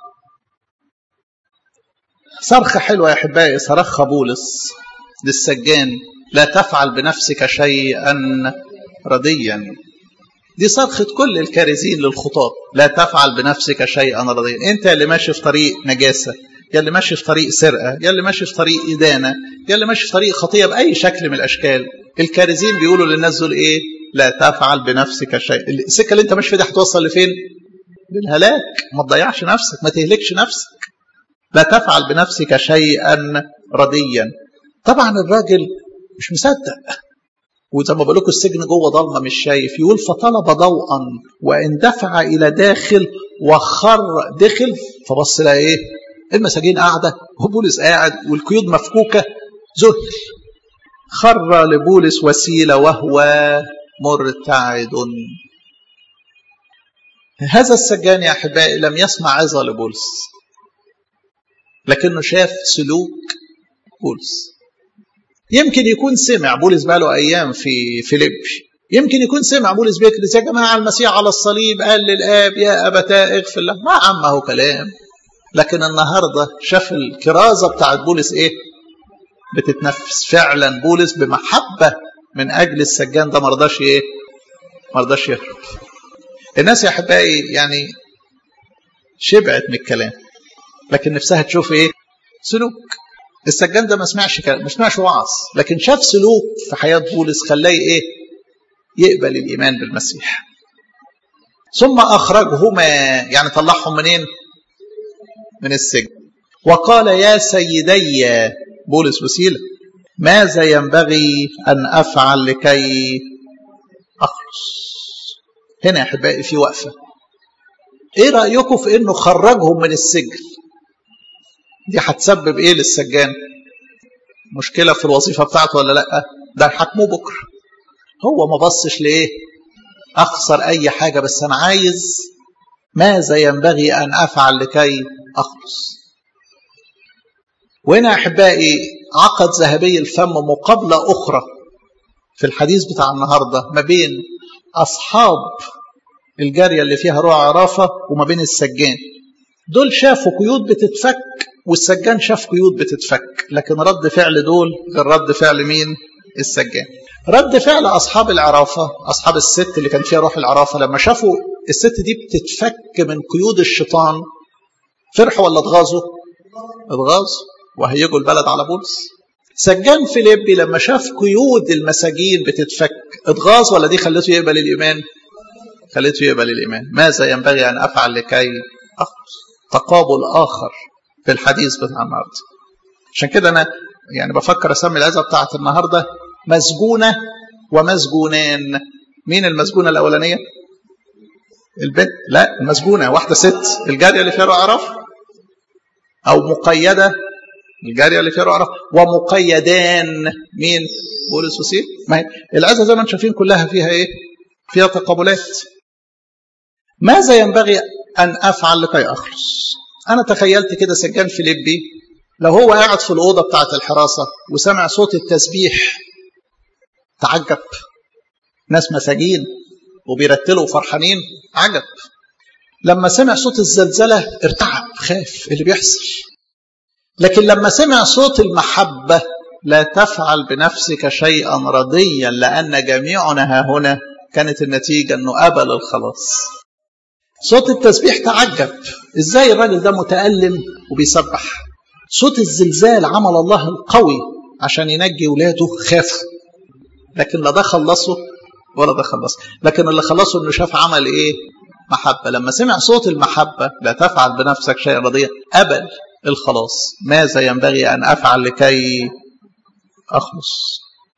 صرخه حلوه يا احبائي صرخها بولس للسجان لا تفعل بنفسك شيئا رديا دي صرخة كل الكارزين للخطاة لا تفعل بنفسك شيئا رديا انت اللي ماشي في طريق نجاسة يا اللي ماشي في طريق سرقة يا اللي ماشي في طريق إدانة يا اللي ماشي في طريق خطية بأي شكل من الأشكال الكارزين بيقولوا للناس دول إيه لا تفعل بنفسك شيء السكة اللي انت ماشي فيها هتوصل لفين للهلاك ما تضيعش نفسك ما تهلكش نفسك لا تفعل بنفسك شيئا رديا طبعا الراجل مش مصدق وزي ما بقول لكم السجن جوه ضلمه مش شايف يقول فطلب ضوءا واندفع الى داخل وخر دخل فبص لها ايه المساجين قاعده وبولس قاعد والقيود مفكوكه ذهل خر لبولس وسيله وهو مرتعد هذا السجان يا احبائي لم يسمع عظه لبولس لكنه شاف سلوك بولس يمكن يكون سمع بولس بقى له ايام في فيليبي يمكن يكون سمع بولس بيكرس يا جماعه المسيح على الصليب قال للاب يا ابتاه اغفر له ما عمه كلام لكن النهارده شاف الكرازه بتاعت بولس ايه بتتنفس فعلا بولس بمحبة من أجل السجان ده مرضاش إيه مرضاش يهرب الناس يا أحبائي يعني شبعت من الكلام لكن نفسها تشوف إيه سلوك السجان ده ما سمعش كلام ما سمعش وعظ لكن شاف سلوك في حياة بولس خلاه إيه يقبل الإيمان بالمسيح ثم أخرجهما يعني طلعهم منين من السجن وقال يا سيدي بولس وسيلة ماذا ينبغي أن أفعل لكي أخلص هنا يا أحبائي في وقفة إيه رأيكم في إنه خرجهم من السجن دي هتسبب إيه للسجان مشكلة في الوظيفة بتاعته ولا لأ ده هيحاكموه بكرة هو ما بصش لإيه أخسر أي حاجة بس أنا عايز ماذا ينبغي أن أفعل لكي أخلص وهنا أحبائي عقد ذهبي الفم مقابلة أخرى في الحديث بتاع النهاردة ما بين أصحاب الجارية اللي فيها روح عرافة وما بين السجان دول شافوا قيود بتتفك والسجان شاف قيود بتتفك لكن رد فعل دول غير رد فعل مين السجان رد فعل أصحاب العرافة أصحاب الست اللي كان فيها روح العرافة لما شافوا الست دي بتتفك من قيود الشيطان فرحوا ولا اتغاظوا اتغاظوا وهيجوا البلد على بولس سجان فيليبي لما شاف قيود المساجين بتتفك اتغاظ ولا دي خلته يقبل الإيمان خلته يقبل الإيمان ماذا ينبغي أن أفعل لكي أخلص تقابل آخر في الحديث بتاع النهارده عشان كده أنا يعني بفكر أسمي العزة بتاعت النهارده مسجونة ومسجونان مين المسجونة الأولانية؟ البنت لا المسجونة واحدة ست الجارية اللي فيها عرف أو مقيدة الجارية اللي فيها عرف ومقيدان مين؟ بولس وسيل ما هي العزة زي ما انتم شايفين كلها فيها ايه؟ فيها تقابلات ماذا ينبغي أن أفعل لكي أخلص؟ أنا تخيلت كده سجان فيليبي لو هو قاعد في الأوضة بتاعة الحراسة وسمع صوت التسبيح تعجب ناس مساجين وبيرتلوا فرحانين عجب لما سمع صوت الزلزلة ارتعب خاف اللي بيحصل لكن لما سمع صوت المحبة لا تفعل بنفسك شيئا رضيا لأن جميعنا ها هنا كانت النتيجة أنه قبل الخلاص صوت التسبيح تعجب ازاي الراجل ده متألم وبيسبح صوت الزلزال عمل الله القوي عشان ينجي ولاده خافوا لكن لا ده خلصه ولا ده خلصه لكن اللي خلصه انه شاف عمل ايه محبة لما سمع صوت المحبة لا تفعل بنفسك شيئا رضيا قبل الخلاص ماذا ينبغي أن أفعل لكي أخلص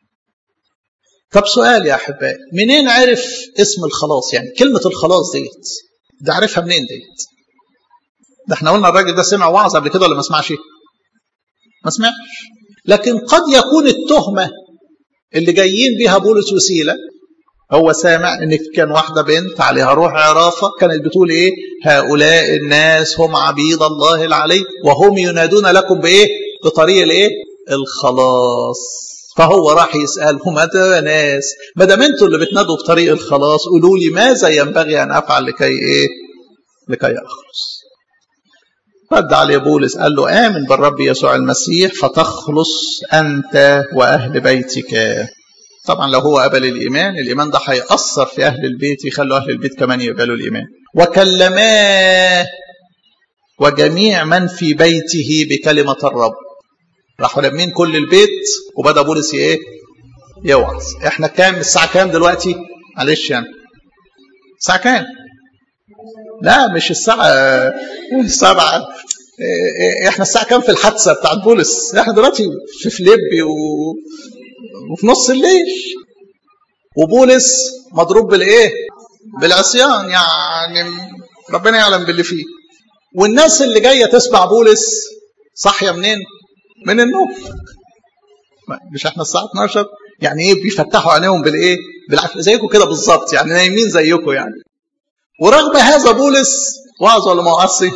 طب سؤال يا أحبائي منين عرف اسم الخلاص يعني كلمة الخلاص ديت ده عرفها منين ديت ده احنا قلنا الراجل ده سمع وعظ قبل كده ولا ما سمعش ما سمعش لكن قد يكون التهمة اللي جايين بيها بولس وسيلة هو سامع ان كان واحدة بنت عليها روح عرافة كانت بتقول ايه هؤلاء الناس هم عبيد الله العلي وهم ينادون لكم بايه بطريق الايه الخلاص فهو راح يسألهم يا ناس ما دام انتوا اللي بتنادوا بطريق الخلاص قولوا لي ماذا ينبغي ان افعل لكي ايه لكي اخلص رد عليه بولس قال له آمن بالرب يسوع المسيح فتخلص أنت وأهل بيتك طبعا لو هو قبل الإيمان الإيمان ده هيأثر في أهل البيت يخلوا أهل البيت كمان يقبلوا الإيمان وكلماه وجميع من في بيته بكلمة الرب راحوا لمين كل البيت وبدأ بولس ايه يوعظ احنا كام الساعة كام دلوقتي معلش يعني الساعة كام لا مش الساعة سبعة احنا الساعة كام في الحادثة بتاعت بولس احنا دلوقتي في فليبي و... وفي نص الليل وبولس مضروب بالايه بالعصيان يعني ربنا يعلم باللي فيه والناس اللي جاية تسمع بولس صاحية منين من النوم مش احنا الساعة 12 يعني ايه بيفتحوا عينيهم بالايه بالعافية زيكم كده بالظبط يعني نايمين زيكم يعني ورغم هذا بولس وعظ ولا ما وعظش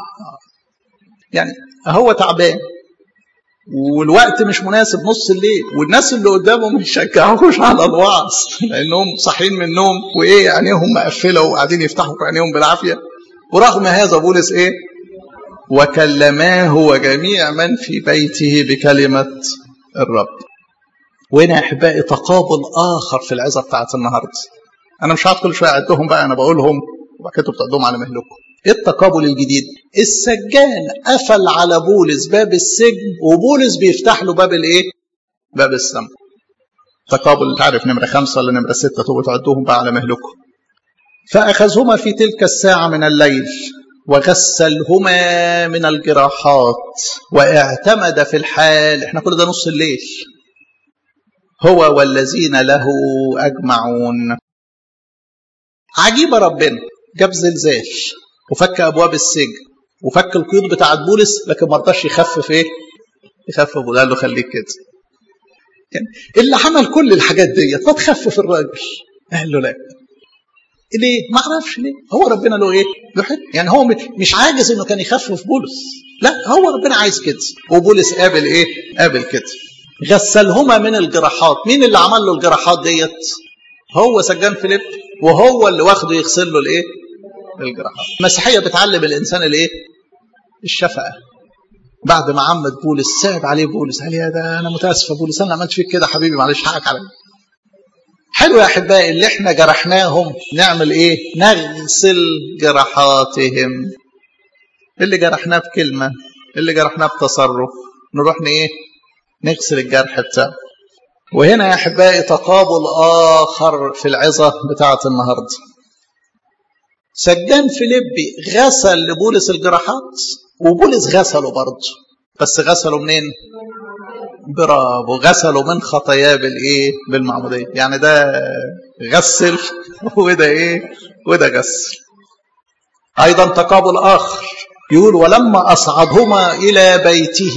يعني هو تعبان والوقت مش مناسب نص الليل والناس اللي قدامه ما يشجعوش على الوعظ لانهم صاحيين من النوم وايه عينيهم مقفله وقاعدين يفتحوا عينيهم بالعافيه ورغم هذا بولس ايه وكلماه وجميع من في بيته بكلمه الرب وهنا يا احبائي تقابل اخر في العظه بتاعت النهارده انا مش هقعد كل شويه اعدهم بقى انا بقولهم وبعد كده بتقدموا على مهلكم ايه التقابل الجديد السجان قفل على بولس باب السجن وبولس بيفتح له باب الايه باب السماء تقابل تعرف نمره خمسه ولا نمره سته تبقوا تعدوهم بقى على مهلكم فاخذهما في تلك الساعه من الليل وغسلهما من الجراحات واعتمد في الحال احنا كل ده نص الليل هو والذين له اجمعون عجيبه ربنا جاب زلزال وفك ابواب السجن وفك القيود بتاعت بولس لكن ما رضاش يخفف ايه؟ يخفف بولس قال له خليك كده. يعني اللي عمل كل الحاجات ديت ما تخفف الراجل. قال له لا. ليه؟ ما اعرفش ليه؟ هو ربنا له ايه؟ له حكمه، يعني هو مش عاجز انه كان يخفف بولس. لا هو ربنا عايز كده، وبولس قابل ايه؟ قابل كده. غسلهما من الجراحات، مين اللي عمل له الجراحات ديت؟ هو سجان فيليب وهو اللي واخده يغسل له الايه؟ الجراحات. المسيحيه بتعلم الانسان الايه؟ الشفقه. بعد ما عمد بولس صعب عليه بولس قال يا ده انا متاسف يا بولس انا عملت فيك كده حبيبي معلش حقك عليا. حلو يا احبائي اللي احنا جرحناهم نعمل ايه؟ نغسل جراحاتهم. اللي جرحناه بكلمه، اللي جرحناه بتصرف، نروح ايه؟ نغسل الجرح بتاعه. وهنا يا احبائي تقابل اخر في العظه بتاعه النهارده. سجان فيليبي غسل لبولس الجراحات وبولس غسله برضه بس غسله منين؟ برافو غسله من خطاياه بالايه؟ بالمعموديه يعني ده غسل وده ايه؟ وده غسل ايضا تقابل اخر يقول ولما اصعدهما الى بيته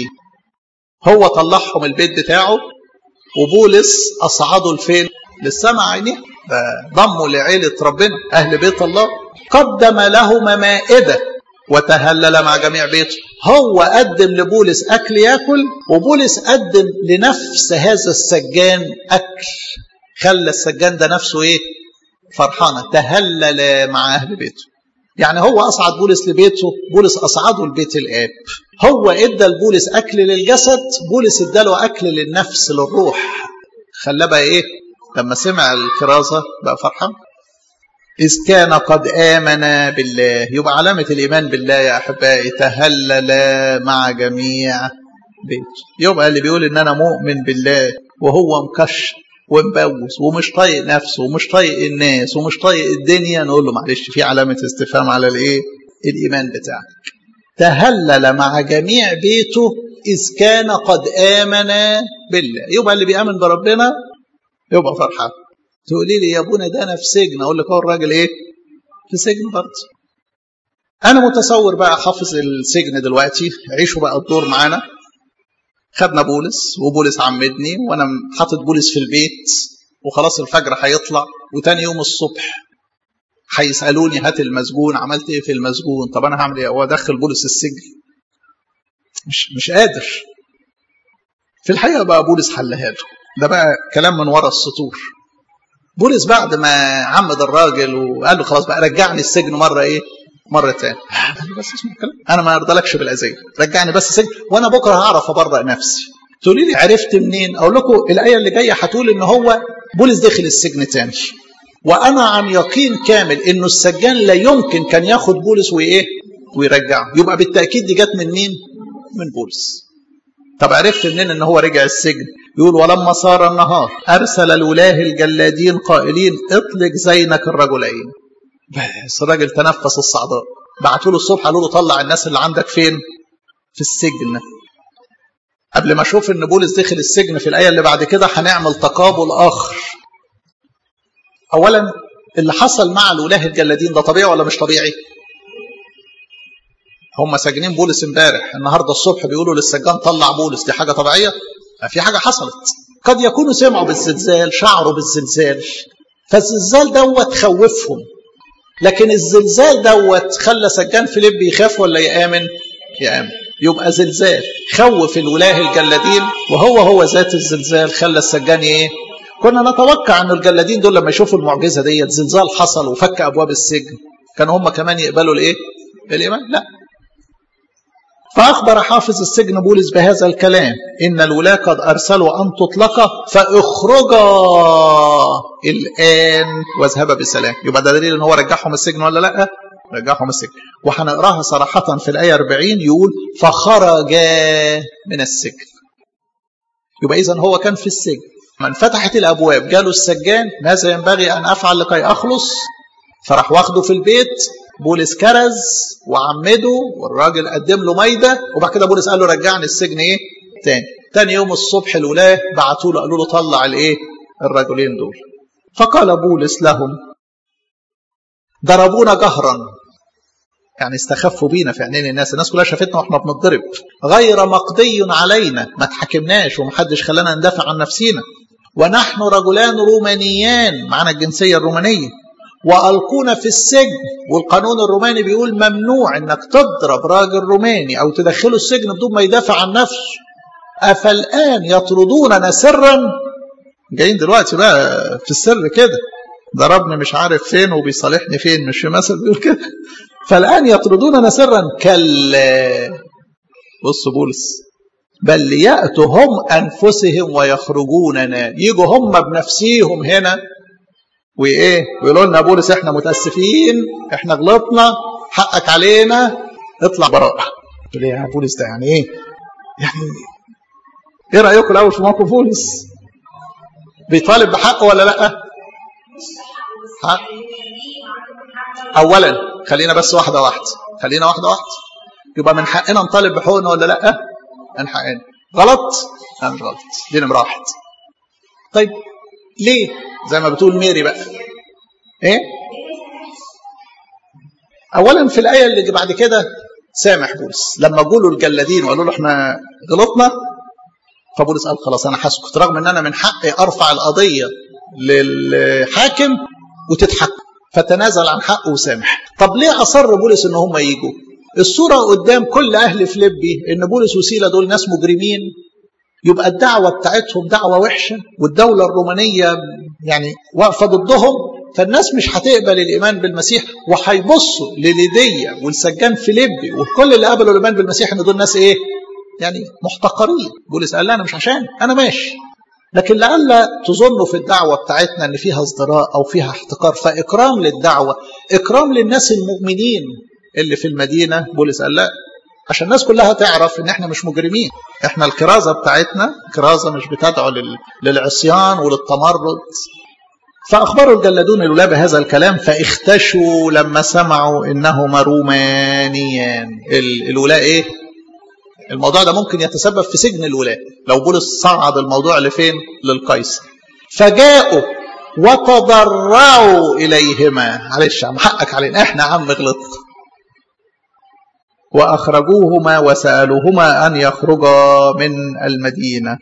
هو طلعهم البيت بتاعه وبولس اصعده لفين؟ للسماء عينيه ضموا لعيلة ربنا أهل بيت الله قدم لهما مائدة وتهلل مع جميع بيته هو قدم لبولس أكل يأكل وبولس قدم لنفس هذا السجان أكل خلى السجان ده نفسه إيه فرحانة تهلل مع أهل بيته يعني هو أصعد بولس لبيته بولس أصعده لبيت الآب هو إدى لبولس أكل للجسد بولس إداله أكل للنفس للروح خلاه بقى إيه لما سمع الكرازة بقى فرحان إذ كان قد آمن بالله يبقى علامة الإيمان بالله يا أحبائي تهلل مع جميع بيته يبقى اللي بيقول إن أنا مؤمن بالله وهو مكش ومبوس ومش طايق نفسه ومش طايق الناس ومش طايق الدنيا نقول له معلش في علامة استفهام على الإيه؟ الإيمان بتاعك تهلل مع جميع بيته إذ كان قد آمن بالله يبقى اللي بيآمن بربنا يبقى فرحان تقولي لي يا ابونا ده انا في سجن اقول لك هو الراجل ايه في سجن برضه انا متصور بقى حافظ السجن دلوقتي عيشوا بقى الدور معانا خدنا بولس وبولس عمدني وانا حاطط بولس في البيت وخلاص الفجر هيطلع وتاني يوم الصبح هيسالوني هات المسجون عملت ايه في المسجون طب انا هعمل ايه هو ادخل بولس السجن مش مش قادر في الحقيقه بقى بولس حلها له ده بقى كلام من ورا السطور بولس بعد ما عمد الراجل وقال له خلاص بقى رجعني السجن مره ايه مره تاني بس اسمع الكلام انا ما ارضلكش بالاذيه رجعني بس السجن وانا بكره هعرف ابرأ نفسي تقولي لي عرفت منين اقول لكم الايه اللي جايه هتقول ان هو بولس دخل السجن تاني وانا عن يقين كامل انه السجان لا يمكن كان ياخد بولس وايه ويرجعه يبقى بالتاكيد دي جت من مين من بولس طب عرفت منين ان هو رجع السجن يقول ولما صار النهار ارسل الولاه الجلادين قائلين اطلق زينك الرجلين بس الراجل تنفس الصعداء بعتوا له الصبح قالوا له طلع الناس اللي عندك فين في السجن قبل ما اشوف ان بولس دخل السجن في الايه اللي بعد كده هنعمل تقابل اخر اولا اللي حصل مع الولاه الجلادين ده طبيعي ولا مش طبيعي هم ساجنين بولس امبارح النهارده الصبح بيقولوا للسجان طلع بولس دي حاجه طبيعيه في حاجه حصلت قد يكونوا سمعوا بالزلزال شعروا بالزلزال فالزلزال دوت خوفهم لكن الزلزال دوت خلى سجان فيليب يخاف ولا يامن يامن يبقى زلزال خوف الولاه الجلادين وهو هو ذات الزلزال خلى السجان ايه كنا نتوقع ان الجلادين دول لما يشوفوا المعجزه ديت زلزال حصل وفك ابواب السجن كانوا هم كمان يقبلوا الايه الايمان لا فأخبر حافظ السجن بولس بهذا الكلام إن الولاة قد أرسلوا أن تطلق فاخرجا الآن واذهبا بسلام يبقى ده دليل إن هو رجعهم السجن ولا لأ؟ رجعهم السجن وهنقراها صراحة في الآية 40 يقول فخرجا من السجن يبقى إذا هو كان في السجن من فتحت الأبواب جاله السجان ماذا ينبغي أن أفعل لكي أخلص فراح واخده في البيت بولس كرز وعمده والراجل قدم له ميدة وبعد كده بولس قال له رجعني السجن ايه تاني تاني يوم الصبح الولاة بعتوا له قالوا له طلع الايه الرجلين دول فقال بولس لهم ضربونا جهرا يعني استخفوا بينا في عينين الناس الناس كلها شافتنا واحنا بنضرب غير مقضي علينا ما تحكمناش ومحدش خلانا ندافع عن نفسينا ونحن رجلان رومانيان معنا الجنسية الرومانية وألقونا في السجن والقانون الروماني بيقول ممنوع انك تضرب راجل روماني او تدخله السجن بدون ما يدافع عن نفسه أفالآن يطردوننا سرا جايين دلوقتي بقى في السر كده ضربني مش عارف فين وبيصالحني فين مش في مثل بيقول كده فالآن يطردوننا سرا كلا بص بولس بل ليأتوا هم أنفسهم ويخرجوننا يجوا هم بنفسيهم هنا وإيه ويقولوا لنا بولس إحنا متأسفين إحنا غلطنا حقك علينا اطلع براءة ليه يا بولس ده يعني إيه يعني إيه رأيكم الأول في موقف بولس بيطالب بحقه ولا لأ حق اولا خلينا بس واحده واحده خلينا واحده واحده يبقى من حقنا نطالب بحقوقنا ولا لا من حقنا غلط لا مش غلط دي نمره واحد طيب ليه زي ما بتقول ميري بقى ايه اولا في الايه اللي بعد كده سامح بولس لما جولوا الجلادين وقالوا له احنا غلطنا فبولس قال خلاص انا هسكت رغم ان انا من حقي ارفع القضيه للحاكم وتتحكم فتنازل عن حقه وسامح طب ليه اصر بولس ان هم يجوا الصوره قدام كل اهل فيليبي ان بولس وسيله دول ناس مجرمين يبقى الدعوه بتاعتهم دعوه وحشه والدوله الرومانيه يعني واقفه ضدهم فالناس مش هتقبل الايمان بالمسيح وهيبصوا لليديا والسجان فيليبي وكل اللي قبلوا الايمان بالمسيح ان دول ناس ايه؟ يعني محتقرين بولس قال لا انا مش عشان انا ماشي لكن لعل تظنوا في الدعوة بتاعتنا أن فيها ازدراء أو فيها احتقار فإكرام للدعوة إكرام للناس المؤمنين اللي في المدينة بولس قال لا عشان الناس كلها تعرف ان احنا مش مجرمين احنا الكرازة بتاعتنا كرازة مش بتدعو لل... للعصيان وللتمرد فأخبروا الجلادون الولاة بهذا الكلام فاختشوا لما سمعوا إنهما رومانيان ال... الولاة إيه؟ الموضوع ده ممكن يتسبب في سجن الولاة لو بولس صعد الموضوع لفين للقيصر فجاءوا وتضرعوا إليهما معلش يا عم حقك علينا احنا يا عم غلطنا وأخرجوهما وسألوهما أن يخرجا من المدينة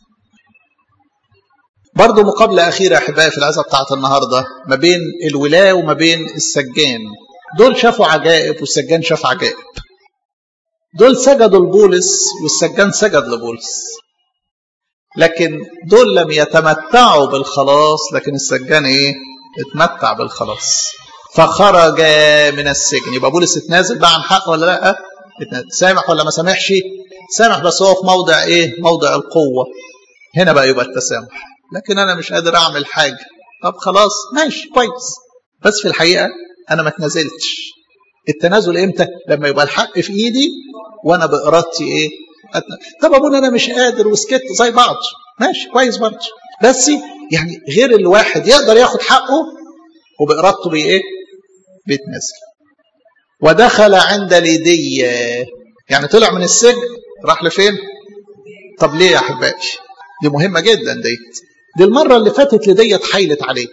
برضه مقابلة أخيرة أحبائي في العزة بتاعت النهاردة ما بين الولاة وما بين السجان دول شافوا عجائب والسجان شاف عجائب دول سجدوا لبولس والسجان سجد لبولس لكن دول لم يتمتعوا بالخلاص لكن السجان ايه اتمتع بالخلاص فخرج من السجن يبقى بولس اتنازل بقى عن حق ولا لا سامح ولا ما سامحش سامح بس هو في موضع ايه موضع القوه هنا بقى يبقى التسامح لكن انا مش قادر اعمل حاجه طب خلاص ماشي كويس بس في الحقيقه انا ما اتنازلتش التنازل امتى لما يبقى الحق في ايدي وانا بارادتي ايه طب ابونا انا مش قادر وسكت زي بعض ماشي كويس برضه بس يعني غير الواحد يقدر ياخد حقه وبارادته بيه ايه بيتنازل ودخل عند ليدية يعني طلع من السجن راح لفين طب ليه يا احبائي دي مهمه جدا ديت دي المره اللي فاتت ليدية اتحايلت عليه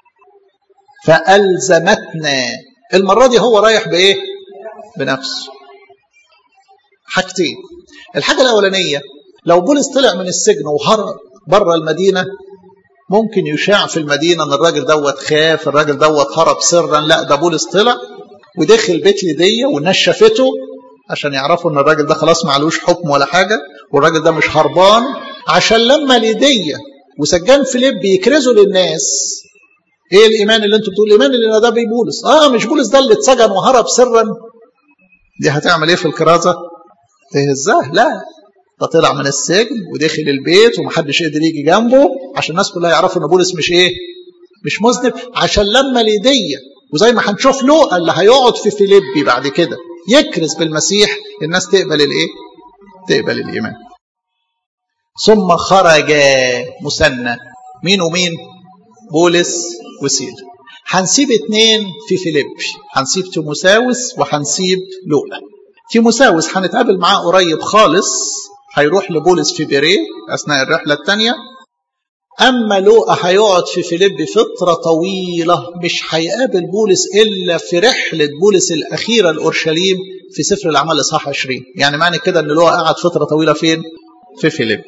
فالزمتنا المره دي هو رايح بايه بنفسه حاجتين الحاجة الأولانية لو بولس طلع من السجن وهرب بره المدينة ممكن يشاع في المدينة ان الراجل دوت خاف الراجل دوت هرب سرا لا ده بولس طلع ودخل بيت ليدية والناس شافته عشان يعرفوا ان الراجل ده خلاص معلوش حكم ولا حاجة والراجل ده مش هربان عشان لما ليدية وسجان فيليب يكرزوا للناس ايه الايمان اللي انتوا بتقولوا الايمان اللي ده بيه بولس اه مش بولس ده اللي اتسجن وهرب سرا دي هتعمل ايه في الكرازة تهزاه لا ده طلع من السجن ودخل البيت ومحدش قدر يجي جنبه عشان الناس كلها يعرفوا ان بولس مش ايه مش مذنب عشان لما ليديا وزي ما هنشوف لوقا اللي هيقعد في فيليبي بعد كده يكرز بالمسيح الناس تقبل الايه تقبل الايمان ثم خرج مثنى مين ومين بولس وسيل هنسيب اتنين في فيليبي هنسيب تيموساوس وهنسيب لوقا تيموساوس هنتقابل معاه قريب خالص هيروح لبولس في بيريه اثناء الرحله الثانيه اما لوقا هيقعد في فيليبي فتره طويله مش هيقابل بولس الا في رحله بولس الاخيره لاورشليم في سفر الاعمال اصحاح 20 يعني معنى كده ان لوقا قعد فتره طويله فين في فيليبي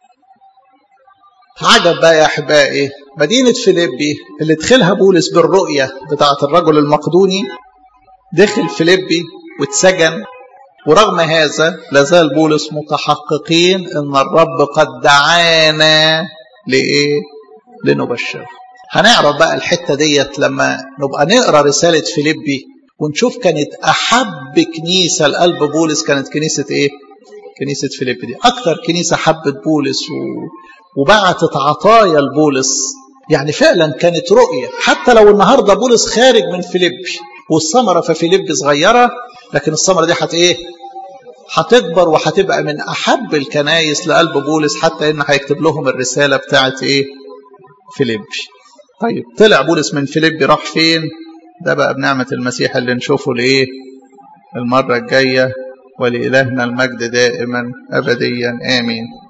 عجب بقى يا احبائي مدينه فيليبي اللي دخلها بولس بالرؤيه بتاعه الرجل المقدوني دخل فيليبي واتسجن ورغم هذا لازال بولس متحققين ان الرب قد دعانا لايه لنبشر هنعرف بقى الحته ديت لما نبقى نقرا رساله فيليبي ونشوف كانت احب كنيسه لقلب بولس كانت كنيسه ايه كنيسه فيليبي دي اكتر كنيسه حبت بولس و... وبعتت عطايا لبولس يعني فعلا كانت رؤيه حتى لو النهارده بولس خارج من فيليبي والثمره في فيليبي صغيره لكن الثمره دي هت ايه هتكبر وهتبقى من احب الكنايس لقلب بولس حتى ان هيكتب لهم الرساله بتاعت ايه فيليبي طيب طلع بولس من فيليبي راح فين ده بقى بنعمه المسيح اللي نشوفه لايه المره الجايه ولالهنا المجد دائما ابديا امين